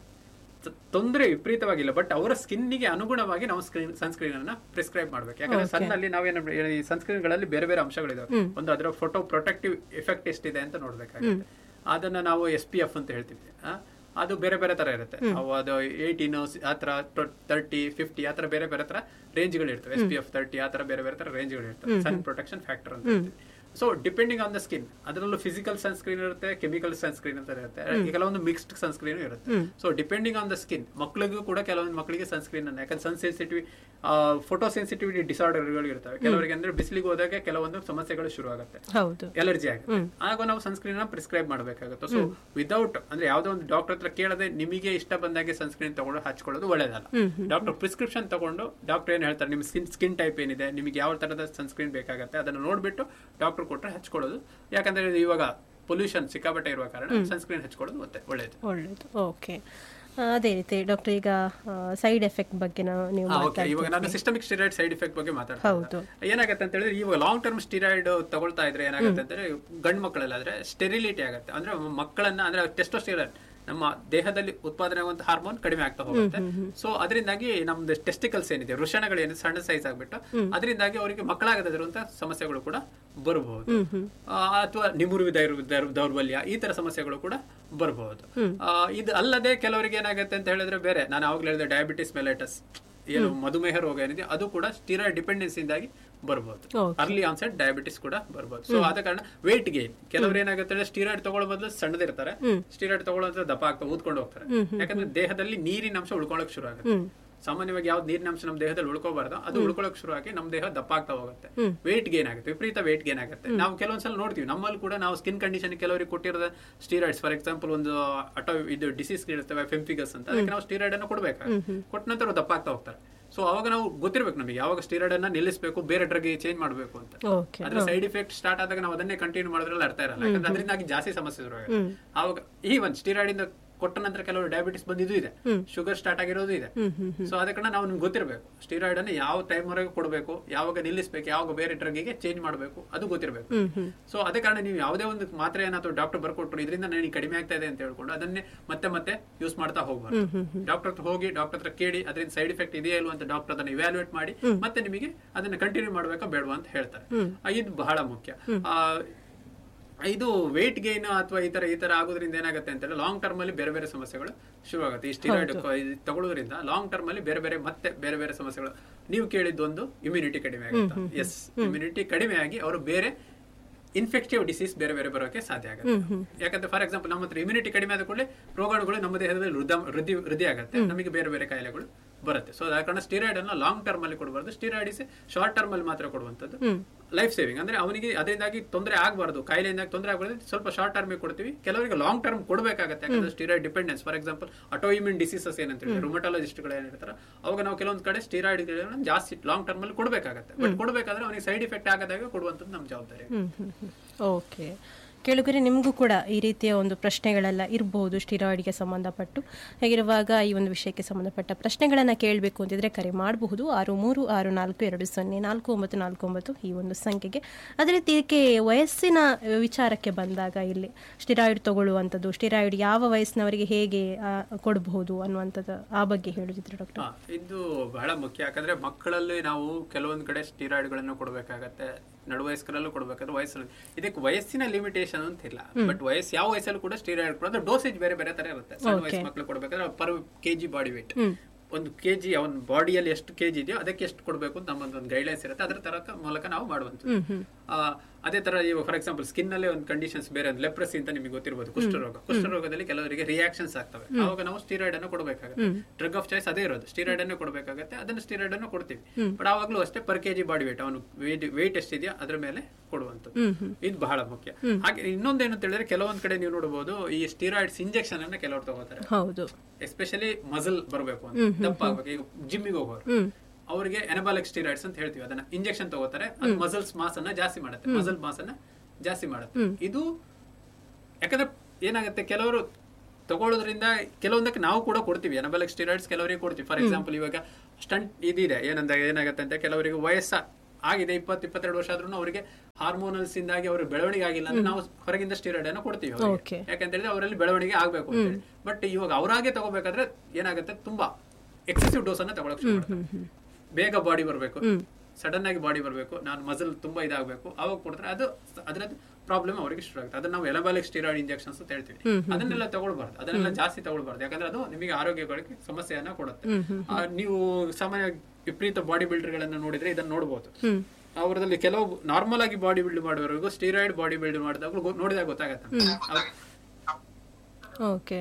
ತ- ತೊಂದರೆ ವಿಪರೀತವಾಗಿಲ್ಲ ಬಟ್ ಅವರ ಸ್ಕಿನ್ನಿಗೆ ಅನುಗುಣವಾಗಿ ನಾವು ಸ್ಕ್ರೀನ್ ಸನ್ಸ್ಕ್ರೀನ್ ಅನ್ನ ಪ್ರಿಸ್ಕ್ರೈಬ್ ಮಾಡ್ಬೇಕು ಯಾಕಂದ್ರೆ ಸನ್ನಲ್ಲಿ ನಾವೇನು ಈ ಸನ್ಸ್ಕ್ರೀನ್ ಗಳಲ್ಲಿ ಬೇರೆ ಬೇರೆ ಅಂಶಗಳಿದಾವೆ ಒಂದು ಅದರ ಫೋಟೋ ಪ್ರೊಟೆಕ್ಟಿವ್ ಎಫೆಕ್ಟ್ ಎಷ್ಟಿದೆ ಅಂತ ನೋಡ್ಬೇಕಾಗುತ್ತೆ ಅದನ್ನ ನಾವು ಎಸ್ ಪಿ ಎಫ್ ಅಂತ ಹೇಳ್ತೀವಿ ಆ, ಅದು ಬೇರೆ ಬೇರೆ ತರ ಇರುತ್ತೆ ಅವು ಅದು ಏಯ್ಟೀನ್ ಆ ತರ ತರ್ಟಿ ಫಿಫ್ಟಿ ಆ ತರ ಬೇರೆ ಬೇರೆ ತರ ರೇಂಜ್ಗಳು ಇರ್ತವೆ ಎಸ್ ಪಿ ಎಫ್ ತರ್ಟಿ ಆ ತರ ಬೇರೆ ಬೇರೆ ತರ ರೇಂಜ್ಗಳು ಇರ್ತವೆ ಸನ್ ಪ್ರೊಟೆಕ್ಷನ್ ಫ್ಯಾಕ್ಟರ್ ಅಂತ ಹೇಳ್ತೀವಿ so depending on the skin ಅದರಲ್ಲೂ ಫಿಸಿಕಲ್ ಸನ್ಸ್ಕ್ರೀನ್ ಇರುತ್ತೆ ಕೆಮಿಕಲ್ ಸನ್ಸ್ಕ್ರೀನ್ ಅಂತ ಇರುತ್ತೆ ಈ ಕೆಲವೊಂದು ಮಿಕ್ಸ್ಡ್ ಸನ್ಸ್ಕ್ರೀನ್ ಇರುತ್ತೆ so depending on the skin ಮಕ್ಕಳಿಗೂ ಕೂಡ ಕೆಲವೊಂದು ಮಕ್ಕಳಿಗೆ ಸನ್ಸ್ಕ್ರೀನ್ ಅನ್ನ ಯಾಕಂದ್ರೆ ಸನ್ ಸೆನ್ಸಿಟಿವ್ ಫೋಟೋ ಸೆನ್ಸಿಟಿವಿಟಿ ಡಿಸಾರ್ಡರ್ಗಳು ಇರ್ತವೆ ಕೆಲವರಿಗೆ ಅಂದ್ರೆ ಬಿಸಿಲಿಗೆ ಹೋದಾಗ ಕೆಲವೊಂದು ಸಮಸ್ಯೆಗಳು ಶುರು ಆಗುತ್ತೆ ಹೌದು ಎಲರ್ಜಿ ಆಗುತ್ತೆ ಆಗ ನಾವು ಸನ್ಸ್ಕ್ರೀನ್ ಪ್ರಿಸ್ಕ್ರೈಬ್ ಮಾಡಬೇಕಾಗುತ್ತೆ ಸೊ ವಿದೌಟ್ ಅಂದ್ರೆ ಯಾವ್ದೋ ಒಂದು ಡಾಕ್ಟರ್ ಹತ್ರ ಕೇಳದೆ ನಿಮಗೆ ಇಷ್ಟ ಬಂದಾಗೆ ಸನ್ಸ್ಕ್ರೀನ್ ತಗೊಂಡು ಹಚ್ಕೊಳ್ಳೋದು ಒಳ್ಳೇದಲ್ಲ ಡಾಕ್ಟರ್ ಪ್ರಿಸ್ಕ್ರಿಪ್ಷನ್ ತಗೊಂಡು ಡಾಕ್ಟರ್ ಏನ್ ಹೇಳ್ತಾರೆ ನಿಮ್ಮ ಸ್ಕಿನ್ ಸ್ಕಿನ್ ಟೈಪ್ ಏನಿದೆ ನಿಮಗೆ ಯಾವ ತರದ ಸನ್ಸ್ಕ್ರೀನ್ ಬೇಕಾಗುತ್ತೆ ಅದನ್ನ ನೋಡ್ಬಿಟ್ಟು ಡಾಕ್ಟರ್ ಕೊಟ್ರೆ ಹಚ್ಕೊಳ್ಳೋದು ಯಾಕಂದ್ರೆ ಇದು ಇವಾಗ ಪೊಲ್ಯೂಷನ್ ಸಿಕ್ಕಾಪಟ್ಟೆ ಇರುವ ಕಾರಣ ಸನ್ಸ್ಕ್ರೀನ್ ಹಚ್ಕೊಳ್ಳೋದು ಮತ್ತೆ ಒಳ್ಳೇದು ಒಳ್ಳೇದು ಓಕೆ ಅದೇ ರೀತಿ ಡಾಕ್ಟರ್ ಈಗ ಸೈಡ್ ಎಫೆಕ್ಟ್ ಬಗ್ಗೆ ನಾವು ನೀವು ಆ, okay. ಇವಾಗ ನಾನು ಸಿಸ್ಟಮಿಕ್ ಸ್ಟಿರಾಯ್ಡ್ ಸೈಡ್ ಎಫೆಕ್ಟ್ ಬಗ್ಗೆ ಮಾತಾಡ್ತಾ ಹೌದು. ಇದ್ದೆ. ಏನಾಗುತ್ತೆ ಅಂತ ಹೇಳಿದ್ರೆ ಇವಾಗ ಲಾಂಗ್ ಟರ್ಮ್ ಸ್ಟಿರಾಯ್ಡ್ ತಗೊಳ್ತಾ ಇದ್ರೆ ಏನಾಗುತ್ತೆ ಅಂದ್ರೆ ಗಂಡು ಮಕ್ಕಳಲ್ಲಾದ್ರೆ ಸ್ಟೆರಿಲಿಟಿ ಆಗುತ್ತೆ ಅಂದ್ರೆ ಮಕ್ಕಳನ್ನ ಅಂದ್ರೆ ಟೆಸ್ಟೋಸ್ಟಿರಾಯ್ಡ್ ನಮ್ಮ ದೇಹದಲ್ಲಿ ಉತ್ಪಾದನೆ ಆಗುವಂತ ಹಾರ್ಮೋನ್ ಕಡಿಮೆ ಆಗ್ತಾ ಹೋಗುತ್ತೆ ಸೊ ಅದರಿಂದಾಗಿ ನಮ್ದು ಟೆಸ್ಟಿಕಲ್ಸ್ ಏನಿದೆ ವೃಷಣಗಳು ಏನಿದೆ ಸಣ್ಣ ಸೈಜ್ ಆಗ್ಬಿಟ್ಟು ಅದರಿಂದಾಗಿ ಅವರಿಗೆ ಮಕ್ಕಳಾಗದಿರುವಂತ ಸಮಸ್ಯೆಗಳು ಕೂಡ ಬರಬಹುದು ಅಥವಾ ನಿಮುರುವಿ ದೈರ್- ದೈರ್- ದೌರ್ಬಲ್ಯ ಈ ತರ ಸಮಸ್ಯೆಗಳು ಕೂಡ ಬರಬಹುದು ಇದು ಅಲ್ಲದೆ ಕೆಲವರಿಗೆ ಏನಾಗುತ್ತೆ ಅಂತ ಹೇಳಿದ್ರೆ ಬೇರೆ ನಾನು ಆವಾಗಲೇ ಹೇಳಿದೆ ಡಯಾಬಿಟಿಸ್ ಮೆಲೈಟಸ್ ಏನು ಮಧುಮೇಹ ರೋಗ ಏನಿದೆ ಅದು ಕೂಡ ಸ್ಟಿರಾಯ್ಡ್ ಡಿಪೆಂಡೆನ್ಸಿಯಿಂದಾಗಿ ಬರ್ಬೋದು Okay. ಅರ್ಲಿ ಆನ್ಸೆಟ್ ಡಯಾಬಿಟಿಸ್ ಕೂಡ ಬರ್ಬೋದು ಸೊ ಆದ ಕಾರಣ ವೇಟ್ ಗೇನ್ ಕೆಲವರು ಏನಾಗುತ್ತೆ ಅಂದ್ರೆ ಸ್ಟಿರಾಯ್ಡ್ ತಗೊಳ್ಳೋ ಬದಲು ಸಣ್ಣದಿರ್ತಾರೆ ಸ್ಟಿರಾಯ್ಡ್ ತಗೊಳ್ಳೋ ದಪ್ಪ ಆಗ್ತಾ ಊದ್ಕೊಂಡು ಹೋಗ್ತಾರೆ ಯಾಕಂದ್ರೆ ದೇಹದಲ್ಲಿ ನೀರಿನ ಅಂಶ ಉಳ್ಕೊಳ್ಳೋಕೆ ಶುರು ಆಗುತ್ತೆ ಸಾಮಾನ್ಯವಾಗಿ ಯಾವ್ದು ನೀರಿನ ಅಂಶ ನಮ್ಮ ದೇಹದಲ್ಲಿ ಉಳ್ಕೋಬಾರ್ದು ಅದು ಉಳ್ಕೊಳ್ಳೋಕೆ ಶುರು ಆಗಿ ನಮ್ಮ ದೇಹ ದಪ್ಪ ಆಗ್ತಾ ಹೋಗುತ್ತೆ ವೇಟ್ ಗೇನ್ ಆಗುತ್ತೆ ವಿಪರೀತ ವೇಟ್ ಗೇನ್ ಆಗುತ್ತೆ ನಾವು ಕೆಲವೊಂದ್ಸಲ ನೋಡ್ತೀವಿ ನಮ್ಮಲ್ಲಿ ಕೂಡ ನಾವು ಸ್ಕಿನ್ ಕಂಡೀಷನ್ ಕೆಲವರಿಗೆ ಕೊಟ್ಟಿರೋದ ಸ್ಟೀರಾಯ್ಡ್ಸ್ ಫಾರ್ ಎಕ್ಸಾಂಪಲ್ ಒಂದು ಅಟೋ ಇದು ಡಿಸೀಸ್ ಇರ್ತವೆ ಫೆಂಫಿಗಸ್ ಅಂತ ಅದಕ್ಕೆ ನಾವು ಸ್ಟೀರಾಯ್ಡ್ ಅನ್ನು ಕೊಡ್ಬೇಕಾಗುತ್ತೆ ಕೊಟ್ಟ ನಂತರ ಅವ್ರು ದಪ್ಪ ಆಗ್ತಾ ಹೋಗ್ತಾರೆ ಸೊ ಅವಾಗ ನಾವು ಗೊತ್ತಿರ್ಬೇಕು ನಮಗೆ ಯಾವಾಗ ಸ್ಟೀರಾಯ್ಡ್ ಅನ್ನ ನಿಲ್ಲಿಸಬೇಕು ಬೇರೆ ಡ್ರಗ್ ಚೇಂಜ್ ಮಾಡಬೇಕು ಅಂತ ಓಕೆ ಅದ್ರ ಸೈಡ್ ಇಫೆಕ್ಟ್ ಸ್ಟಾರ್ಟ್ ಆದಾಗ ನಾವು ಅದನ್ನೇ ಕಂಟಿನ್ಯೂ ಮಾಡಿದ್ರಲ್ಲಿ ಅರ್ಥ ಇರಲ್ಲ ಯಾಕಂದ್ರೆ ಅದರಿಂದಾಗಿ ಜಾಸ್ತಿ ಸಮಸ್ಯೆ ಶುರುವಾಗುತ್ತೆ ಆವಾಗ ಈ ಒಂದು ಸ್ಟೀರಾಯ್ಡ್ ಇಂದ ಕೊಟ್ಟ ನಂತರ ಕೆಲವರು ಡಯಾಬಿಟಿಸ್ ಬಂದಿದ್ದು ಇದೆ ಶುಗರ್ ಸ್ಟಾರ್ಟ್ ಆಗಿರೋದು ಇದೆ ಸೊ ಅದ ಕಾರಣ ನಾವು ನಿಮ್ಗೆ ಗೊತ್ತಿರಬೇಕು ಸ್ಟೀರಾಯ್ಡ್ ಅನ್ನು ಯಾವ ಟೈಮ್ ವರೆಗೆ ಕೊಡಬೇಕು ಯಾವಾಗ ನಿಲ್ಲಿಸಬೇಕು ಯಾವಾಗ ಬೇರೆ ಡ್ರಗ್ಗಿಗೆ ಚೇಂಜ್ ಮಾಡಬೇಕು ಅದು ಗೊತ್ತಿರಬೇಕು ಸೊ ಅದೇ ಕಾರಣ ನೀವು ಯಾವುದೇ ಒಂದು ಮಾತ್ರೆಯನ್ನು ಅಥವಾ ಡಾಕ್ಟರ್ ಬರ್ಕೊಟ್ರು ಇದರಿಂದ ನನಗೆ ಕಡಿಮೆ ಆಗ್ತಾ ಇದೆ ಅಂತ ಹೇಳ್ಕೊಂಡು ಅದನ್ನೇ ಮತ್ತೆ ಮತ್ತೆ ಯೂಸ್ ಮಾಡ್ತಾ ಹೋಗ್ಬಾರ್ದು ಡಾಕ್ಟರ್ ಹತ್ರ ಹೋಗಿ ಡಾಕ್ಟರ್ ಹತ್ರ ಕೇಳಿ ಅದರಿಂದ ಸೈಡ್ ಎಫೆಕ್ಟ್ ಇದೆಯಾ ಇಲ್ವಾ ಅಂತ ಡಾಕ್ಟರ್ ಅದನ್ನ ಇವ್ಯಾಲ್ಯೂಯೇಟ್ ಮಾಡಿ ಮತ್ತೆ ನಿಮಗೆ ಅದನ್ನ ಕಂಟಿನ್ಯೂ ಮಾಡ್ಬೇಕಾ ಬೇಡವಾ ಅಂತ ಹೇಳ್ತಾರೆ ಆ, ಇದು ಬಹಳ ಮುಖ್ಯ ಆ, ಇದು ವೇಟ್ ಗೇನ್ ಅಥವಾ ಈ ತರ ಈ ತರ ಆಗೋದ್ರಿಂದ ಏನಾಗುತ್ತೆ ಅಂತ ಲಾಂಗ್ ಟರ್ಮ್ ಅಲ್ಲಿ ಬೇರೆ ಬೇರೆ ಸಮಸ್ಯೆಗಳು ಶುರುವಾಗುತ್ತೆ ಈ ಸ್ಟಿರಾಯ್ಡ್ ತಗೊಳ್ಳೋದ್ರಿಂದ ಲಾಂಗ್ ಟರ್ಮ್ ಅಲ್ಲಿ ಬೇರೆ ಬೇರೆ ಮತ್ತೆ ಬೇರೆ ಬೇರೆ ಸಮಸ್ಯೆಗಳು ನೀವು ಕೇಳಿದ್ದೊಂದು ಇಮ್ಯುನಿಟಿ ಕಡಿಮೆ ಆಗುತ್ತೆ ಎಸ್ ಇಮ್ಯುನಿಟಿ ಕಡಿಮೆ ಆಗಿ ಅವರು ಬೇರೆ ಇನ್ಫೆಕ್ಟಿವ್ ಡಿಸೀಸ್ ಬೇರೆ ಬೇರೆ ಬರೋಕೆ ಸಾಧ್ಯ ಆಗುತ್ತೆ ಯಾಕಂದ್ರೆ ಫಾರ್ ಎಕ್ಸಾಂಪಲ್ ನಮ್ಮ ಹತ್ರ ಇಮ್ಯುನಿಟಿ ಕಡಿಮೆ ಆದ ಕೂಡಲೇ ರೋಗಾಣುಗಳು ನಮ್ಮ ದೇಹದಲ್ಲಿ ವೃದ್ಧ ವೃದ್ಧಿ ವೃದ್ಧಿ ಆಗುತ್ತೆ ನಮಗೆ ಬೇರೆ ಬೇರೆ ಕಾಯಿಲೆಗಳು ಬರುತ್ತೆ ಸೊ ಅದ ಕಾರಣ ಸ್ಟಿರಾಯ್ಡ್ ಅನ್ನ ಲಾಂಗ್ ಟರ್ಮ್ ಅಲ್ಲಿ ಕೊಡಬಾರ್ದು ಸ್ಟಿರಾಯ್ಡ್ ಇಸ್ ಶಾರ್ಟ್ ಟರ್ಮ್ ಅಲ್ಲಿ ಮಾತ್ರ ಕೊಡುವಂತದ್ದು ಲೈಫ್ ಸೇವಿಂಗ್ ಅಂದ್ರೆ ಅವನಿಗೆ ಅದರಿಂದಾಗಿ ತೊಂದರೆ ಆಗಬಾರ್ದು ಕಾಯಿಲೆಯಿಂದ ತೊಂದರೆ ಆಗಬಾರ್ದು ಸ್ವಲ್ಪ ಶಾರ್ಟ್ ಟರ್ಮ್ ಕೊಡ್ತೀವಿ ಕೆಲವರಿಗೆ ಲಾಂಗ್ ಟರ್ಮ್ ಕೊಡಬೇಕಾಗುತ್ತೆ ಯಾಕಂದ್ರೆ steroid dependence for example autoimmune diseases ಏನಂತ ಹೇಳಿ ರುಮಟಾಲಜಿಸ್ಟ್ಗಳು ಏನಿರ್ತಾರೆ ಅವಾಗ ನಾವು ಕೆಲವೊಂದು ಕಡೆ ಸ್ಟಿರಾಯ್ಡ್ ಜಾಸ್ತಿ ಲಾಂಗ್ ಟರ್ಮ್ ಅಲ್ಲಿ ಕೊಡಬೇಕಾಗುತ್ತೆ ಬಟ್ ಕೊಡಬೇಕಾದ್ರೆ ಅವನಿಗೆ ಸೈಡ್ ಇಫೆಕ್ಟ್ ಆಗದಾಗ ಕೊಡುವಂತದ್ದು ನಮ್ಮ ಜವಾಬ್ದಾರಿ ಓಕೆ ಕೇಳುಗರೆ ನಿಮಗೂ ಕೂಡ ಈ ರೀತಿಯ ಒಂದು ಪ್ರಶ್ನೆಗಳೆಲ್ಲ ಇರಬಹುದು ಸ್ಟಿರಾಯ್ಡ್ಗೆ ಸಂಬಂಧಪಟ್ಟು ಹಾಗಿರುವಾಗ ಈ ಒಂದು ವಿಷಯಕ್ಕೆ ಸಂಬಂಧಪಟ್ಟ ಪ್ರಶ್ನೆಗಳನ್ನು ಕೇಳಬೇಕು ಅಂತಿದ್ರೆ ಕರೆ ಮಾಡಬಹುದು ಆರು ಮೂರು ಆರು ನಾಲ್ಕು ಎರಡು ಸೊನ್ನೆ ನಾಲ್ಕು ಒಂಬತ್ತು ನಾಲ್ಕು ಒಂಬತ್ತು ಈ ಒಂದು ಸಂಖ್ಯೆಗೆ ಅದೇ ರೀತಿ ಇದಕ್ಕೆ ವಯಸ್ಸಿನ ವಿಚಾರಕ್ಕೆ ಬಂದಾಗ ಇಲ್ಲಿ ಸ್ಟಿರಾಯ್ಡ್ ತಗೊಳ್ಳುವಂಥದ್ದು ಸ್ಟಿರಾಯ್ಡ್ ಯಾವ ವಯಸ್ಸಿನವರಿಗೆ ಹೇಗೆ ಆ, ಕೊಡಬಹುದು ಅನ್ನುವಂಥದ್ದು ಆ ಬಗ್ಗೆ ಹೇಳುತ್ತಿದ್ರು ಡಾಕ್ಟರ್ ಹಾ, ಇದು ಬಹಳ ಮುಖ್ಯ ಯಾಕಂದ್ರೆ ಮಕ್ಕಳಲ್ಲಿ ನಾವು ಕೆಲವೊಂದು ಕಡೆ ಸ್ಟೀರಾಯ್ಡ್ ಗಳನ್ನು ಕೊಡಬೇಕಾಗತ್ತೆ ನಡುವಯಸ್ಕರಲ್ಲೂ ಕೊಡಬೇಕಾದ್ರೆ ವಯಸ್ಸಲ್ಲಿ ಇದಕ್ಕೆ ವಯಸ್ಸಿನ ಲಿಮಿಟೇಷನ್ ಅಂತ ಇಲ್ಲ ಬಟ್ ವಯಸ್ಸು ಯಾವ ವಯಸ್ಸಲ್ಲೂ ಕೂಡ ಸ್ಟೀರಾಯ್ಡ್ ಕೊಡೋದು ಡೋಸೇಜ್ ಬೇರೆ ಬೇರೆ ತರ ಇರುತ್ತೆ ಸಣ್ಣ ವಯಸ್ಸು ಮಕ್ಕಳು ಕೊಡಬೇಕಾದ್ರೆ ಪರ್ ಕೆಜಿ ಬಾಡಿ ವೇಟ್ ಒಂದು ಕೆಜಿ ಅವನ ಬಾಡಿಯಲ್ಲಿ ಎಷ್ಟು ಕೆಜಿ ಇದೆಯೋ ಅದಕ್ಕೆ ಎಷ್ಟು ಕೊಡಬೇಕು ಅಂತ ನಮ್ಮೊಂದು ಒಂದು ಗೈಡ್ಲೈನ್ಸ್ ಇರುತ್ತೆ ಅದರ ತರ ಮೂಲಕ ನಾವು ಮಾಡುವಂಥದ್ದು ಆ, ಅದೇ ತರ ಇವಾಗ ಫಾರ್ ಎಕ್ಸಾಂಪಲ್ ಸ್ಕಿನ್ ಅಲ್ಲೇ ಒಂದು ಕಂಡೀಷನ್ಸ್ ಬೇರೆ ಒಂದು ಲೆಪ್ರಸಿ ಅಂತ ನಿಮಗೆ ಗೊತ್ತಿರಬಹುದು ಕುಷ್ಠರೋಗ ಕುಷ್ಠರೋಗದಲ್ಲಿ ಕೆಲವರಿಗೆ ರಿಯಾಕ್ಷನ್ಸ್ ಆಗ್ತವೆ ಅವಾಗ ನಾವು ಸ್ಟೀರಾಯ್ಡ್ ಅನ್ನು ಕೊಡಬೇಕಾಗುತ್ತೆ ಡ್ರಗ್ ಆಫ್ ಚಾಯ್ಸ್ ಅದೇ ಇರೋದು ಸ್ಟೀರಾಯ್ಡ್ ಅನ್ನು ಕೊಡಬೇಕಾಗುತ್ತೆ ಅದನ್ನ ಸ್ಟೀರಾಯ್ಡ್ ಅನ್ನು ಕೊಡ್ತೀವಿ ಬಟ್ ಆವಾಗಲೂ ಅಷ್ಟೇ ಪರ್ ಕೆಜಿ ಬಾಡಿ ವೇಟ್ ಅವನು ವೇಟ್ ಎಷ್ಟಿದೆಯೋ ಅದ್ರ ಮೇಲೆ ಕೊಡುವಂಥದ್ದು ಇದು ಬಹಳ ಮುಖ್ಯ ಹಾಗೆ ಇನ್ನೊಂದೇನು ಅಂತ ಹೇಳಿದ್ರೆ ಕೆಲವೊಂದ್ ಕಡೆ ನೀವು ನೋಡಬಹುದು ಈ ಸ್ಟೀರಾಯ್ಡ್ಸ್ ಇಂಜೆಕ್ಷನ್ ಅನ್ನ ಕೆಲವರು ತಗೋತಾರೆ ಹೌದು ಎಸ್ಪೆಷಲಿ ಮಸಲ್ ಬರಬೇಕು ಅಂತ ದಪ್ಪ ಆಗ್ಬೇಕು ಈಗ ಜಿಮ್ಮಿಗೆ ಹೋಗೋರು ಅವರಿಗೆ ಎನಬಾಲಿಕ್ ಸ್ಟೀರಾಯ್ಡ್ಸ್ ಅಂತ ಹೇಳ್ತೀವಿ ಅದನ್ನ ಇಂಜೆಕ್ಷನ್ ತಗೋತಾರೆ ಅದು ಮಸಲ್ಸ್ ಮಾಸ್ ಅನ್ನ ಜಾಸ್ತಿ ಮಾಡುತ್ತೆ ಮಸಲ್ ಮಾಸ್ ಅನ್ನ ಜಾಸ್ತಿ ಮಾಡುತ್ತೆ ಇದು ಯಾಕಂದ್ರೆ ಏನಾಗುತ್ತೆ ಕೆಲವರು ತಗೊಳ್ಳೋದ್ರಿಂದ ಕೆಲವೊಂದಕ್ಕೆ ನಾವು ಕೂಡ ಕೊಡ್ತೀವಿ ಎನಬಲಿಕ್ ಸ್ಟಿರಾಯ್ಡ್ಸ್ ಕೆಲವರಿಗೆ ಕೊಡ್ತೀವಿ ಫಾರ್ ಎಕ್ಸಾಂಪಲ್ ಇವಾಗ ಸ್ಟಂಟ್ ಇದಿದೆ ಏನಂದ ಏನಾಗುತ್ತೆ ಅಂತ ಕೆಲವರಿಗೆ ವಯಸ್ಸ ಆಗಿದೆ ಇಪ್ಪತ್ತು ಇಪ್ಪತ್ತೆರಡು ವರ್ಷ ಆದ್ರೂ ಅವರಿಗೆ ಹಾರ್ಮೋನಲ್ಸ್ ಇಂದಾಗಿ ಅವ್ರ ಬೆಳವಣಿಗೆ ಆಗಿಲ್ಲ ಅಂದ್ರೆ ನಾವು ಹೊರಗಿಂದ ಸ್ಟಿರಾಯ್ಡ್ ಅನ್ನು ಕೊಡ್ತೀವಿ ಅವ್ರಿಗೆ. Okay. ಯಾಕಂತ ಹೇಳಿದ್ರೆ ಅವರಲ್ಲಿ ಬೆಳವಣಿಗೆ ಆಗ್ಬೇಕು ಅಂತ ಹೇಳಿ ಬಟ್ ಇವಾಗ ಅವರಾಗೆ ತಗೋಬೇಕಾದ್ರೆ ಏನಾಗುತ್ತೆ ತುಂಬಾ ಎಕ್ಸೆಸಿವ್ ಡೋಸ್ ಅನ್ನ ತಗೊಳಕ್ ಶುರು ಮಾಡ್ತಾರೆ. ಬೇಗ ಬಾಡಿ ಬರಬೇಕು ಸಡನ್ ಆಗಿ ಬಾಡಿ ಬರಬೇಕು ನಾನು ಮಸಲ್ ತುಂಬಾ ಇದಾಗಬೇಕು ಅವಾಗ ಕೊಡ್ತಾರೆ ಅದು ಅದರ ಪ್ರಾಬ್ಲಮ್ ಅವರಿಗೆ ಶುರು ಆಗುತ್ತೆ ಅದನ್ನ ನಾವು ಎಲಬಾಲಿಕ್ ಸ್ಟಿರಾಯ್ಡ್ ಇಂಜೆಕ್ಷನ್ಸ್ ಅಂತ ಹೇಳ್ತೀವಿ ಅದನ್ನೆಲ್ಲ ತಗೊಳ್ಬಾರ್ದು ಅದನ್ನೆಲ್ಲ ಜಾಸ್ತಿ ತಗೊಳ್ಬಾರ್ದು ಯಾಕಂದ್ರೆ ಅದು ನಿಮಗೆ ಆರೋಗ್ಯಗಳಿಗೆ ಸಮಸ್ಯೆಯನ್ನ ಕೊಡುತ್ತೆ ಆ, ನೀವು ಸಾಮಾನ್ಯ ವಿಪರೀತ ಬಾಡಿ ಬಿಲ್ಡರ್ಗಳನ್ನ ನೋಡಿದ್ರೆ ಇದನ್ನ ನೋಡಬಹುದು ಅವರದಲ್ಲಿ ಕೆಲವು ನಾರ್ಮಲ್ ಆಗಿ ಬಾಡಿ ಬಿಲ್ಡ್ ಮಾಡುವವರೆಗೂ ಸ್ಟಿರಾಯ್ಡ್ ಬಾಡಿ ಬಿಲ್ಡ್ ಮಾಡಿದಾಗಲೂ ಗೊ- ನೋಡಿದಾಗ ಗೊತ್ತಾಗತ್ತೆ ಅವ್ರು- ಓಕೆ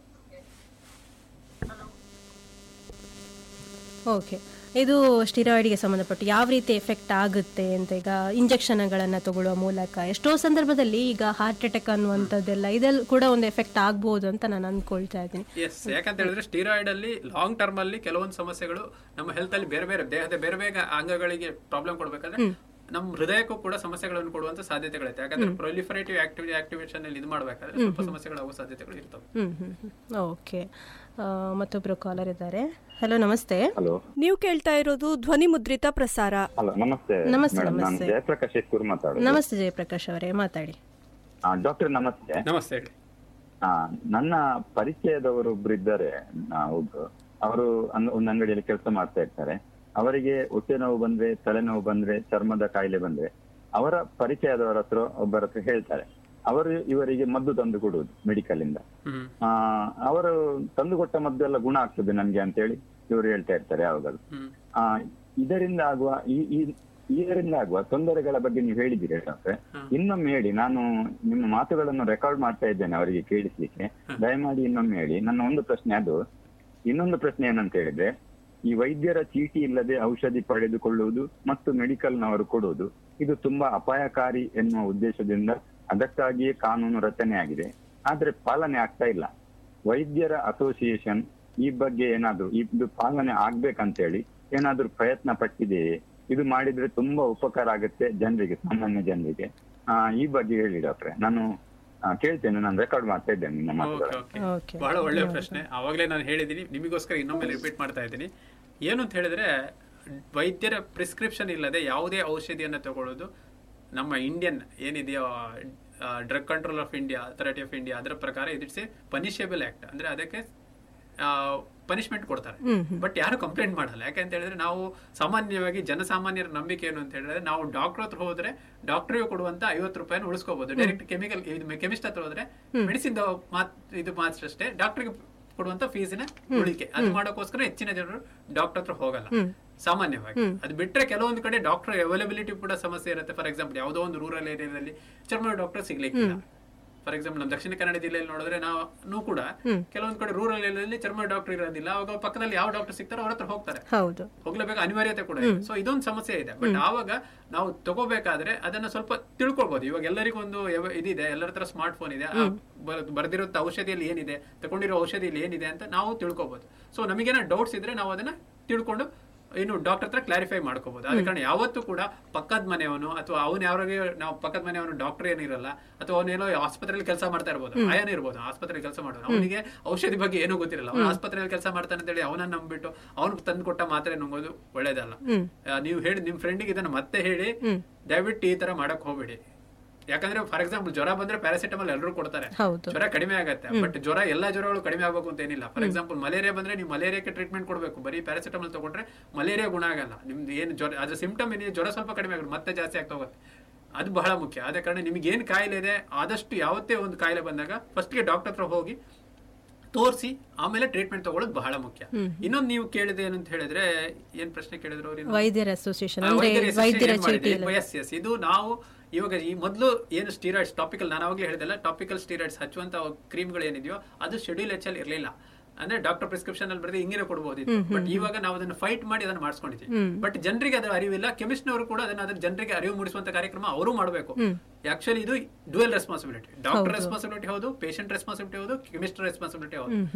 ಓಕೆ ಇದು ಸ್ಟಿರಾಯ್ಡ್ಗೆ ಸಂಬಂಧಪಟ್ಟು ಯಾವ ರೀತಿ ಎಫೆಕ್ಟ್ ಆಗುತ್ತೆ ಅಂತ ಈಗ ಇಂಜೆಕ್ಷನ್ಗಳನ್ನು ತಗೊಳ್ಳುವ ಮೂಲಕ ಎಷ್ಟೋ ಸಂದರ್ಭದಲ್ಲಿ ಈಗ ಹಾರ್ಟ್ ಅಟ್ಯಾಕ್ ಅನ್ನುವಂಥದ್ದೆಲ್ಲ ಇದೆಲ್ಲ ಕೂಡ ಒಂದು ಎಫೆಕ್ಟ್ ಆಗ್ಬೋದು ಅಂತ ನಾನು ಅಂದ್ಕೊಳ್ತಾ ಇದ್ದೀನಿ ಎಸ್ ಯಾಕಂತ ಹೇಳಿದ್ರೆ ಸ್ಟೀರಾಯ್ಡ್ ಅಲ್ಲಿ ಲಾಂಗ್ ಟರ್ಮ್ ಅಲ್ಲಿ ಕೆಲವೊಂದು ಸಮಸ್ಯೆಗಳು ನಮ್ಮ ಹೆಲ್ತ್ ಅಲ್ಲಿ ಬೇರೆ ಬೇರೆ ದೇಹದ ಬೇರೆ ಬೇರೆ ಅಂಗಗಳಿಗೆ ಪ್ರಾಬ್ಲಮ್ ಕೊಡ್ಬೇಕಾದ್ರೆ ನಮ್ಮ ಹೃದಯಕ್ಕೂ ಕೂಡ ಸಮಸ್ಯೆಗಳನ್ನು ಕೊಡುವಂತ ಸಾಧ್ಯತೆಗಳಿದೆ ಯಾಕಂದ್ರೆ ಪ್ರೊಲಿಫರೇಟಿವ್ ಆಕ್ಟಿವಿಟಿ ಆಕ್ಟಿವೇಶನ್ ಅಲ್ಲಿ ಇದು ಮಾಡ್ಬೇಕಾದ್ರೆ ಸ್ವಲ್ಪ ಸಮಸ್ಯೆಗಳಾಗುವ ಸಾಧ್ಯತೆಗಳು ಇರ್ತವೆ ಹ್ಮ್ ಹ್ಮ್ ಹ್ಮ್ ಓಕೆ ಮತ್ತೊಬ್ಬರು ಕಾಲರ್ ಇದ್ದಾರೆ ಹಲೋ ನಮಸ್ತೆ ಹಲೋ ನೀವು ಕೇಳ್ತಾ ಇರೋದು ಧ್ವನಿ ಮುದ್ರಿತ ಪ್ರಸಾರ ಹಲೋ ನಮಸ್ತೆ ನಮಸ್ತೆ, ಮೇಡಮ್ ನಾನು ನಮಸ್ತೆ. ಜಯಪ್ರಕಾಶ್ ಎಕ್ಕೂರ್ ಮಾತಾಡೋದು ನಮಸ್ತೆ ಜಯಪ್ರಕಾಶ್ ಅವರೇ ಮಾತಾಡಿ ಡಾಕ್ಟರ್ ನಮಸ್ತೆ ನಮಸ್ತೆ ಹೇಳಿ ಆ, ನನ್ನ ಪರಿಚಯದವರು ಒಬ್ರು ಇದ್ದಾರೆ ಆ, ಒಬ್ರು ಅವರು ಅಂದ್- ಒಂದು ಅಂಗಡಿಯಲ್ಲಿ ಕೆಲಸ ಮಾಡ್ತಾ ಇರ್ತಾರೆ ಅವರಿಗೆ ಹೊಟ್ಟೆ ನೋವು ಬಂದ್ರೆ ತಲೆನೋವು ಬಂದ್ರೆ ಚರ್ಮದ ಕಾಯಿಲೆ ಬಂದ್ರೆ ಅವರ ಪರಿಚಯದವರ ಹತ್ರ ಒಬ್ಬರ ಹತ್ರ ಹೇಳ್ತಾರೆ ಅವರು ಇವರಿಗೆ ಮದ್ದು ತಂದು ಕೊಡುವುದು ಮೆಡಿಕಲ್ ಇಂದ ಹ್ಮ್ ಆ, ಅವರು ತಂದು ಕೊಟ್ಟ ಮದ್ದು ಎಲ್ಲ ಗುಣ ಆಗ್ತದೆ ನಮ್ಗೆ ಅಂತೇಳಿ ಇವರು ಹೇಳ್ತಾ ಇರ್ತಾರೆ ಯಾವಾಗಲೂ ಹ್ಮ್ ಆ, ಇದರಿಂದ ಆಗುವ ಈ ಈ- ಇದರಿಂದ ಆಗುವ ತೊಂದರೆಗಳ ಬಗ್ಗೆ ನೀವು ಹೇಳಿದ್ದೀರಿ ಡಾಕ್ಟ್ರೆ ಇನ್ನೊಮ್ಮೆ ಹೇಳಿ ನಾನು ನಿಮ್ಮ ಮಾತುಗಳನ್ನು ರೆಕಾರ್ಡ್ ಮಾಡ್ತಾ ಇದ್ದೇನೆ ಅವರಿಗೆ ಕೇಳಿಸ್ಲಿಕ್ಕೆ ದಯಮಾಡಿ ಇನ್ನೊಮ್ಮೆ ಹೇಳಿ ನನ್ನ ಒಂದು ಪ್ರಶ್ನೆ ಅದು ಇನ್ನೊಂದು ಪ್ರಶ್ನೆ ಏನಂತ ಹೇಳಿದ್ರೆ ಈ ವೈದ್ಯರ ಚೀಟಿ ಇಲ್ಲದೆ ಔಷಧಿ ಪಡೆದುಕೊಳ್ಳುವುದು ಮತ್ತು ಮೆಡಿಕಲ್ನವರು ಕೊಡುವುದು ಇದು ತುಂಬಾ ಅಪಾಯಕಾರಿ ಎನ್ನುವ ಉದ್ದೇಶದಿಂದ ಅದಕ್ಕಾಗಿಯೇ ಕಾನೂನು ರಚನೆಯಾಗಿದೆ ಆದ್ರೆ ಪಾಲನೆ ಆಗ್ತಾ ಇಲ್ಲ ವೈದ್ಯರ ಅಸೋಸಿಯೇಷನ್ ಈ ಬಗ್ಗೆ ಏನಾದ್ರು ಇದು ಪಾಲನೆ ಆಗ್ಬೇಕಂತೇಳಿ ಏನಾದ್ರೂ ಪ್ರಯತ್ನ ಪಟ್ಟಿದೆಯೇ ಇದು ಮಾಡಿದ್ರೆ ತುಂಬಾ ಉಪಕಾರ ಆಗುತ್ತೆ ಜನರಿಗೆ ಸಾಮಾನ್ಯ ಜನರಿಗೆ ಆ, ಈ ಬಗ್ಗೆ ಹೇಳಿ ಡಾಕ್ಟ್ರೆ ನಾನು ಆ, ಕೇಳ್ತೇನೆ ನಾನು ರೆಕಾರ್ಡ್ ಮಾಡ್ತಾ ಇದ್ದೇನೆ ನಿಮ್ಮ ಓಕೆ ಮಾತುಗಳು ಓಕೆ ಓಕೆ ಬಹಳ ಒಳ್ಳೆಯ ಪ್ರಶ್ನೆ ಆವಾಗಲೇ ನಾನು ಹೇಳಿದ್ದೀನಿ ನಿಮಗೋಸ್ಕರ ಇನ್ನೊಮ್ಮೆ ರಿಪೀಟ್ ಮಾಡ್ತಾ ಇದ್ದೀನಿ ಏನು ಅಂತ ಹೇಳಿದ್ರೆ ವೈದ್ಯರ ಪ್ರಿಸ್ಕ್ರಿಪ್ಷನ್ ಇಲ್ಲದೆ ಯಾವುದೇ ಔಷಧಿಯನ್ನು ತಗೊಳ್ಳೋದು ನಮ್ಮ ಇಂಡಿಯನ್ ಏನಿದೆಯೋ drug control of India authority of India ಅದರ ಪ್ರಕಾರ ಇಟ್ಸ್ ಎ ಪನಿಷೇಬಲ್ ಆಕ್ಟ್ ಅಂದ್ರೆ ಅದಕ್ಕೆ ಪನಿಷ್ಮೆಂಟ್ ಕೊಡ್ತಾರೆ ಬಟ್ ಯಾರು ಕಂಪ್ಲೇಂಟ್ ಮಾಡಲ್ಲ ಯಾಕಂತ ಹೇಳಿದ್ರೆ ನಾವು ಸಾಮಾನ್ಯವಾಗಿ ಜನಸಾಮಾನ್ಯರ ನಂಬಿಕೆ ಏನು ಅಂತ ಹೇಳಿದ್ರೆ ನಾವು ಡಾಕ್ಟರ್ ಹತ್ರ ಹೋದ್ರೆ ಡಾಕ್ಟರ್ಗೆ ಕೊಡುವಂತ ಐವತ್ತು ರೂಪಾಯಿನ ಉಳಿಸ್ಕೋಬಹುದು ಡೈರೆಕ್ಟ್ ಕೆಮಿಕಲ್ ಕೆಮಿಸ್ಟ್ ಹತ್ರ ಹೋದ್ರೆ ಮೆಡಿಸಿನ್ ಮಾತ್ ಇದು ಮಾತ್ರ ಅಷ್ಟೇ ಡಾಕ್ಟರ್ಗೆ ಕೊಡುವಂತ ಫೀಸಿನ ಉಳಿಕೆ ಅದು ಮಾಡೋಕ್ಕೋಸ್ಕರ ಹೆಚ್ಚಿನ ಜನರು ಡಾಕ್ಟರ್ ಹತ್ರ ಹೋಗಲ್ಲ ಸಾಮಾನ್ಯವಾಗಿ ಅದು ಬಿಟ್ರೆ ಕೆಲವೊಂದು ಕಡೆ ಡಾಕ್ಟರ್ ಅವೈಲಬಿಲಿಟಿ ಕೂಡ ಸಮಸ್ಯೆ ಇರುತ್ತೆ ಫಾರ್ ಎಕ್ಸಾಂಪಲ್ ಯಾವುದೋ ಒಂದು ರೂರಲ್ ಏರಿಯಾದಲ್ಲಿ ಚರ್ಮ ಡಾಕ್ಟರ್ ಸಿಗ್ಲಿಕ್ಕಿಲ್ಲ ಫಾರ್ ಎಕ್ಸಾಂಪಲ್ ನಮ್ಮ ದಕ್ಷಿಣ ಕನ್ನಡ ಜಿಲ್ಲೆಯಲ್ಲಿ ನೋಡಿದ್ರೆ ನಾವು ಕೂಡ ಕೆಲವೊಂದು ಕಡೆ ರೂರಲ್ ಏರಿಯಾದಲ್ಲಿ ಚರ್ಮ ಡಾಕ್ಟರ್ ಇರೋದಿಲ್ಲ ಅವಾಗ ಪಕ್ಕದಲ್ಲಿ ಯಾವ ಡಾಕ್ಟರ್ ಸಿಗ್ತಾರೋ ಅವ್ರ ಹತ್ರ ಹೋಗ್ತಾರೆ ಹೌದು ಹೋಗ್ಲೇಬೇಕು ಅನಿವಾರ್ಯತೆ ಕೂಡ ಇದೆ ಸೊ ಇದೊಂದು ಸಮಸ್ಯೆ ಇದೆ ಬಟ್ ಆವಾಗ ನಾವು ತಗೋಬೇಕಾದ್ರೆ ಅದನ್ನ ಸ್ವಲ್ಪ ತಿಳ್ಕೊಳ್ಬಹುದು ಇವಾಗ ಎಲ್ಲರಿಗೂ ಒಂದು ಯಾವ- ಇದಿದೆ ಎಲ್ಲರ ಹತ್ರ ಸ್ಮಾರ್ಟ್ ಫೋನ್ ಇದೆ ಆ ಬರ್- ಬರ್ದಿರೋ ಔಷಧಿಯಲ್ಲಿ ಏನಿದೆ ತಗೊಂಡಿರೋ ಔಷಧಿಯಲ್ಲಿ ಏನಿದೆ ಅಂತ ನಾವು ತಿಳ್ಕೊಬಹುದು ಸೊ ನಮಗೇನೋ ಡೌಟ್ಸ್ ಇದ್ರೆ ನಾವು ಅದನ್ನ ತಿಳ್ಕೊಂಡು ಇನ್ನು ಡಾಕ್ಟರ್ ಹತ್ರ ಕ್ಲಾರಿಫೈ ಮಾಡ್ಕೋಬಹುದು ಆದ ಕಾರಣ ಯಾವತ್ತೂ ಕೂಡ ಪಕ್ಕದ ಮನೆಯವನು ಅಥವಾ ಅವನು ಯಾರಿಗೆ ನಾವು ಪಕ್ಕದ ಮನೆಯವನು ಡಾಕ್ಟರ್ ಏನಿರಲ್ಲ ಅಥವಾ ಅವನೇನೋ ಆಸ್ಪತ್ರೆಯಲ್ಲಿ ಕೆಲಸ ಮಾಡ್ತಾ ಇರ್ಬೋದು ಆಯನ ಇರ್ಬೋದು ಆಸ್ಪತ್ರೆಯಲ್ಲಿ ಕೆಲಸ ಮಾಡೋನು ಅವನಿಗೆ ಔಷಧಿ ಬಗ್ಗೆ ಏನೂ ಗೊತ್ತಿರಲ್ಲ ಅವನು ಆಸ್ಪತ್ರೆಯಲ್ಲಿ ಕೆಲಸ ಮಾಡ್ತಾನೆ ಅಂತ ಹೇಳಿ ಅವನನ್ನ ನಂಬಿಟ್ಟು ಅವನು ತಂದು ಕೊಟ್ಟ ಮಾತ್ರೆ ನುಂಗೋದು ಒಳ್ಳೇದಲ್ಲ ಆ, ನೀವು ಹೇಳಿ ನಿಮ್ ಫ್ರೆಂಡಿಗೆ ಇದನ್ನ ಮತ್ತೆ ಹೇಳಿ ದಯವಿಟ್ಟು ಈ ತರ ಮಾಡಕ್ ಹೋಗ್ಬೇಡಿ ಯಾಕಂದ್ರೆ ಫಾರ್ ಎಕ್ಸಾಂಪಲ್ ಜ್ವರ ಬಂದ್ರೆ ಪ್ಯಾರಾಸಿಟಮಾಲ್ ಎಲ್ಲರೂ ಕೊಡ್ತಾರೆ ಹೌದು ಜ್ವರ ಕಡಿಮೆ ಆಗುತ್ತೆ ಬಟ್ ಜ್ವರ ಎಲ್ಲಾ ಜ್ವರಗಳು ಕಡಿಮೆ ಆಗಬೇಕು ಅಂತ ಏನಿಲ್ಲ ಫಾರ್ ಎಕ್ಸಾಂಪಲ್ ಮಲೇರಿಯಾ ಬಂದ್ರೆ ನೀವು ಮಲೇರಿಯಾಕ್ಕೆ ಟ್ರೀಟ್ಮೆಂಟ್ ಕೊಡಬೇಕು ಬರೀ ಪ್ಯಾರಾಸಿಟಮಾಲ್ ತಗೊಂಡ್ರೆ ಮಲೇರಿಯಾ ಗುಣ ಆಗಲ್ಲ ನಿಮ್ದು ಏನು ಜ್ವರ ಅದ್ರ ಸಿಂಪ್ಟಮ್ ಏನಿದೆ ಜ್ವರ ಸ್ವಲ್ಪ ಕಡಿಮೆ ಆಗುತ್ತೆ ಮತ್ತೆ ಜಾಸ್ತಿ ಆಗ್ತಾ ಹೋಗುತ್ತೆ ಅದು ಬಹಳ ಮುಖ್ಯ ಆದ ಕಾರಣ ನಿಮ್ಗೆ ಏನ್ ಕಾಯಿಲೆ ಇದೆ ಆದಷ್ಟು ಯಾವತ್ತೇ ಒಂದು ಕಾಯಿಲೆ ಬಂದಾಗ ಫಸ್ಟ್ಗೆ ಡಾಕ್ಟರ್ ಹತ್ರ ಹೋಗಿ ತೋರಿಸಿ ಆಮೇಲೆ ಟ್ರೀಟ್ಮೆಂಟ್ ತಗೊಳ್ಳೋದು ಬಹಳ ಮುಖ್ಯ ಇನ್ನೊಂದು ನೀವು ಕೇಳಿದೆ ಏನಂತ ಹೇಳಿದ್ರೆ ಏನ್ ಪ್ರಶ್ನೆ ಕೇಳಿದ್ರು ಅವ್ರು ವೈದ್ಯರ ಅಸೋಸಿಯೇಷನ್ ಆ, ಅಂದ್ರೆ ವೈದ್ಯರ ವೈದ್ಯರ association ಚೀಟಿ ಮಾಡಿದೆ. ಇಲ್ಲ Yes, yes. ಇದು ನಾವು ಇವಾಗ ಈ ಮೊದಲು ಏನು ಸ್ಟೀರಾಯ್ಡ್ಸ್ ಟಾಪಿಕಲ್ ನಾನು ಅವಾಗಲೇ ಹೇಳಿದೆಲ್ಲ ಟಾಪಿಕಲ್ ಸ್ಟೀರಾಯ್ಡ್ಸ್ ಹಚ್ಚುವಂತ ಕ್ರೀಮ್ಗಳು ಏನಿದೆಯೋ ಅದು ಶೆಡ್ಯೂಲ್ ಎಚ್ ಅಲ್ಲಿ ಇರಲಿಲ್ಲ ಅಂದ್ರೆ ಡಾಕ್ಟರ್ ಪ್ರಿಸ್ಕ್ರಿಪ್ಷನ್ ಅಲ್ಲಿ ಬರೆದು ಹಿಂಗಿನ ಕೊಡಬಹುದಿತ್ತು ಬಟ್ ಇವಾಗ ನಾವು ಅದನ್ನ ಫೈಟ್ ಮಾಡಿ ಅದನ್ನ ಮಾಡಿಸ್ಕೊಂಡಿದ್ದೀವಿ ಬಟ್ ಜನರಿಗೆ ಅದರ ಅರಿವಿಲ್ಲ ಕೆಮಿಸ್ಟ್ನವರು ಕೂಡ ಅದನ್ನ ಅದನ್ನ ಜನರಿಗೆ ಅರಿವು ಮೂಡಿಸುವಂತ ಕಾರ್ಯಕ್ರಮ ಅವರು ಮಾಡಬೇಕು ಆಕ್ಚುಲಿ ಇದು ಡ್ಯುಯಲ್ ರೆಸ್ಪಾನ್ಸಿಬಿಲಿಟಿ ಡಾಕ್ಟರ್ ರೆಸ್ಪಾನ್ಸಿಬಿಲಿಟಿ ಹೌದು ಪೇಷಂಟ್ ರೆಸ್ಪಾನ್ಸಿಬಿಲಿಟಿ ಹೌದು ಕೆಮಿಸ್ಟ್ ರೆಸ್ಪಾನ್ಸಿಬಿಲಿಟಿ ಹೌದು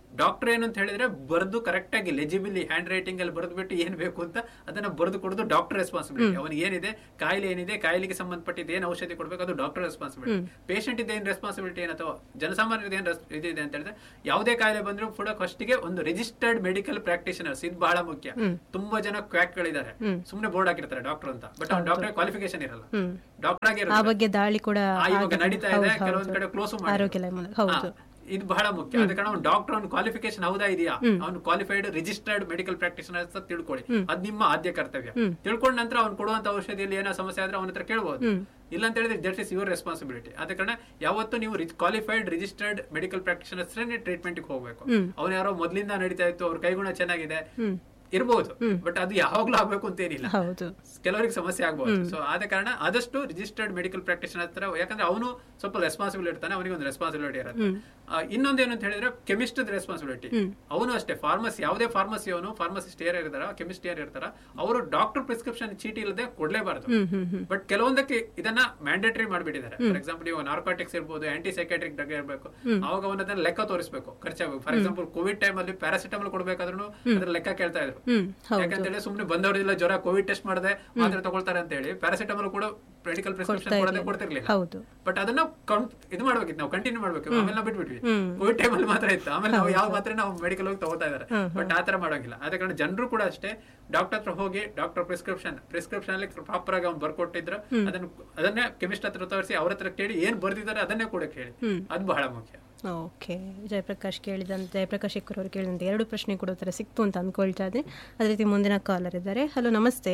ಡಾಕ್ಟರ್ ಏನು ಅಂತ ಹೇಳಿದ್ರೆ ಬರೆದು ಕರೆಕ್ಟ್ ಆಗಿ ಲೆಜಿಬಿಲಿ ಹ್ಯಾಂಡ್ ರೈಟಿಂಗ್ ಅಲ್ಲಿ ಬರೆದು ಬಿಟ್ಟು ಏನ್ ಬೇಕು ಅಂತ ಅದನ್ನ ಬರೆದು ಕೊಡೋದು ಡಾಕ್ಟರ್ ರೆಸ್ಪಾನ್ಸಿಬಿಲಿಟಿ ಅವನಿಗೆ ಏನಿದೆ ಕಾಯಿಲೆ ಏನಿದೆ ಕಾಯಿಲೆಗೆ ಸಂಬಂಧಪಟ್ಟಿದ್ದು ಏನ್ ಔಷಧಿ ಕೊಡಬೇಕು ಅದು ಡಾಕ್ಟರ್ ರೆಸ್ಪಾನ್ಸಿಬಿಲಿಟಿ ಪೇಷಂಟ್ ಇದೆ ಏನ್ ರೆಸ್ಪಾನ್ಸಿಬಿಲಿಟಿ ಏನು ಅಥವಾ ಜನಸಾಮಾನ್ಯರದ ಏನ್ res- ಇದಿದೆ ಅಂತ ಹೇಳಿದ್ರೆ ಯಾವುದೇ ಕಾಯಿಲೆ ಬಂದ್ರು ಕೂಡ ಫಸ್ಟ್ ಗೆ ಒಂದು ರಿಜಿಸ್ಟರ್ಡ್ ಮೆಡಿಕಲ್ ಪ್ರಾಕ್ಟೀಷನರ್ಸ್ ಇದು ಬಹಳ ಮುಖ್ಯ ತುಂಬಾ ಜನ ಕ್ವಾಕ್ ಗಳಿದ್ದಾರೆ ಸುಮ್ನೆ ಬೋರ್ಡ್ ಹಾಕಿರ್ತಾರೆ ಡಾಕ್ಟರ್ ಅಂತ ಬಟ್ ಅವ್ನ ಡಾಕ್ಟರ್ ಕ್ವಾಲಿಫಿಕೇಶನ್ ಇರಲ್ಲ ಡಾಕ್ಟರ್ ಆಗಿ ಆ ಬಗ್ಗೆ ದಾಳಿ ಕೂಡ ಆ, ಇವಾಗ ಆಗಿದೆ. ನಡೀತಾ ಇದೆ ಹೌದು, ಕೆಲವೊಂದ್ ಹೌದು. ಕಡೆ ಕ್ಲೋಸ್ ಆರೋಗ್ಯ ಮೂಲಕ ಹೌದು ಇದು ಬಹಳ ಮುಖ್ಯ ಅದ ಕಾರಣ ಅವ್ನು ಡಾಕ್ಟರ್ ಅವ್ನ ಕ್ವಾಲಿಫಿಕೇಶನ್ ಹೌದಾ ಇದೆಯಾ ಅವ್ನು ಕ್ವಾಲಿಫೈಡ್ ರಿಜಿಸ್ಟರ್ಡ್ ಮೆಡಿಕಲ್ ಪ್ರಾಕ್ಟೀಷನರ್ ಅಂತ ತಿಳ್ಕೊಳ್ಳಿ ಅದ್ ನಿಮ್ಮ ಆದ್ಯ ಕರ್ತವ್ಯ ತಿಳ್ಕೊಂಡ ನಂತರ ಅವ್ನು ಕೊಡುವಂತ ಔಷಧಿಯಲ್ಲಿ ಏನೋ ಸಮಸ್ಯೆ ಆದ್ರೆ ಅವನ ಹತ್ರ ಕೇಳಬಹುದು ಇಲ್ಲ ಅಂತ ಹೇಳಿದ್ರೆ ದಟ್ ಇಸ್ ಯುವರ್ ರೆಸ್ಪಾನ್ಸಿಬಿಲಿಟಿ ಅದ ಕಾರಣ ಯಾವತ್ತು ನೀವು qualified registered medical practitioners treatment ಹೋಗ್ಬೇಕು ಅವ್ನು ಯಾರೋ ಮೊದ್ಲಿಂದ ನಡೀತಾ ಇತ್ತು ಅವ್ರ ಕೈಗುಣ ಚೆನ್ನಾಗಿದೆ ಇರ್ಬೋದು ಬಟ್ ಅದು ಯಾವಾಗ್ಲೂ ಆಗ್ಬೇಕು ಅಂತ ಏನಿಲ್ಲ ಹೌದು ಕೆಲವರಿಗೆ ಸಮಸ್ಯೆ ಆಗಬಹುದು ಸೊ ಆದ ಕಾರಣ ಆದಷ್ಟು ರಿಜಿಸ್ಟರ್ಡ್ ಮೆಡಿಕಲ್ ಪ್ರಾಕ್ಟೀಷನರ್ ಹತ್ರ ಯಾಕಂದ್ರೆ ಅವನು ಸ್ವಲ್ಪ ರೆಸ್ಪಾನ್ಸಿಬಲ್ ಇರ್ತಾನೆ ಅವನಿಗೆ ಒಂದು ರೆಸ್ಪಾನ್ಸಿಬಿಲಿಟಿ ಇರುತ್ತೆ ಆ, ಇನ್ನೊಂದೇನು ಅಂತ ಹೇಳಿದ್ರೆ ಕೆಮಿಸ್ಟ್ ರೆಸ್ಪಾನ್ಸಿಬಿಲಿಟಿ ಅವನು ಅಷ್ಟೇ ಫಾರ್ಮಸಿ ಯಾವುದೇ ಫಾರ್ಮಸಿ ಅವನು ಫಾರ್ಮಸಿಸ್ಟ್ ಯಾರು ಇರ್ತಾರ ಕೆಮಿಸ್ಟ್ ಯಾರು ಇರ್ತಾರ ಅವರು ಡಾಕ್ಟರ್ ಪ್ರಿಸ್ಕ್ರಿಪ್ಷನ್ ಚೀಟಿ ಇಲ್ಲದೆ ಕೊಡ್ಲೇಬಾರದು ಬಟ್ ಕೆಲವೊಂದಕ್ಕೆ ಇದನ್ನ ಮ್ಯಾಂಡೇಟರಿ ಮಾಡ್ಬಿಟ್ಟಿದ್ದಾರೆ ಫಾರ್ ಎಕ್ಸಾಂಪಲ್ ಇವಾಗ ನಾರ್ಕಾಟಿಕ್ಸ್ ಇರ್ಬೋದು ಆಂಟಿ ಸೈಕಾಟ್ರಿಕ್ ಡ್ರಗ್ ಇರಬೇಕು ಅವಾಗ ಅವನ ಅದನ್ನ ಲೆಕ್ಕ ತೋರಿಸಬೇಕು ಖರ್ಚಾಗಬೇಕು ಫಾರ್ ಎಕ್ಸಾಂಪಲ್ ಕೋವಿಡ್ ಟೈಮ್ ಅಲ್ಲಿ ಪ್ಯಾರಾಸಿಟಮಲ್ ಕೊಡ್ಬೇಕಾದ್ರೂ ಅದ್ರ ಲೆಕ್ಕ ಕೇಳ್ತಾ ಇದ್ರು ಹ್ಮ್ ಹೌದು ಯಾಕಂತೇಳಿ ಸುಮ್ನೆ ಬಂದವರಿಲ್ಲ ಜ್ವರ ಕೋವಿಡ್ ಟೆಸ್ಟ್ ಮಾಡದೆ ಮಾತ್ರ ತಗೊಳ್ತಾರೆ ಅಂತ ಹೇಳಿ ಪ್ಯಾರಾಸಿಟಮಲ್ ಕೂಡ ಮೆಡಿಕಲ್ ಪ್ರಿಸ್ಕ್ರಿಪ್ಷನ್ ಕೊಡದೆ ಕೊಡ್ತಿರ್ಲಿಲ್ಲ ಹೌದು ಬಟ್ ಅದನ್ನ ಕೌಂಟ್ ಇದು ಮಾಡ್ಬೇಕಿತ್ತು ನಾವು ಕಂಟಿನ್ಯೂ ಮಾಡ್ಬೇಕು ಆಮೇಲೆ ನಾವು ಬಿಟ್ಬಿಟ್ವಿ ಕೋವಿಡ್ ಟೈಮ್ ಅಲ್ಲಿ ಮಾತ್ರ ಇತ್ತು ಆಮೇಲೆ ನಾವು ಯಾವ ಮಾತ್ರ ನಾವು ಮೆಡಿಕಲ್ ಹೋಗಿ ತಗೋತಾ ಇದಾರೆ ಬಟ್ ಆತರ ಮಾಡೋಂಗಿಲ್ಲ ಆದ ಕಾರಣ ಜನರು ಕೂಡ ಅಷ್ಟೇ ಡಾಕ್ಟರ್ ಹತ್ರ ಹೋಗಿ ಡಾಕ್ಟರ್ ಪ್ರಿಸ್ಕ್ರಿಪ್ಷನ್ ಪ್ರಿಸ್ಕ್ರಿಪ್ಷನ್ ಅಲ್ಲಿ ಪ್ರಾಪರ್ ಆಗಿ ಅವ್ನು ಬರ್ಕೊಟ್ಟಿದ್ರು ಅದನ್ನ ಅದನ್ನೇ ಕೆಮಿಸ್ಟ್ ಹತ್ರ ತೋರಿಸಿ ಅವ್ರ ಹತ್ರ ಕೇಳಿ ಏನ್ ಬರ್ದಿದ್ದಾರೆ ಅದನ್ನೇ ಕೂಡ ಕೇಳಿ ಅದು ಬಹಳ ಮುಖ್ಯ ಓಕೆ ಜಯಪ್ರಕಾಶ್ ಕೇಳಿದಂತೆ ಜಯಪ್ರಕಾಶ್ ಇಕ್ಕರ್ ಅವರು ಕೇಳಿದಂತೆ ಎರಡು ಪ್ರಶ್ನೆ ಕೂಡ ಉತ್ತರ ಸಿಕ್ತು ಅಂತ ಅಂದ್ಕೊಳ್ತಾ ಇದ್ದೆ ಅದೇ ರೀತಿ ಮುಂದಿನ ಕಾಲರ್ ಇದ್ದಾರೆ ಹಲೋ ನಮಸ್ತೆ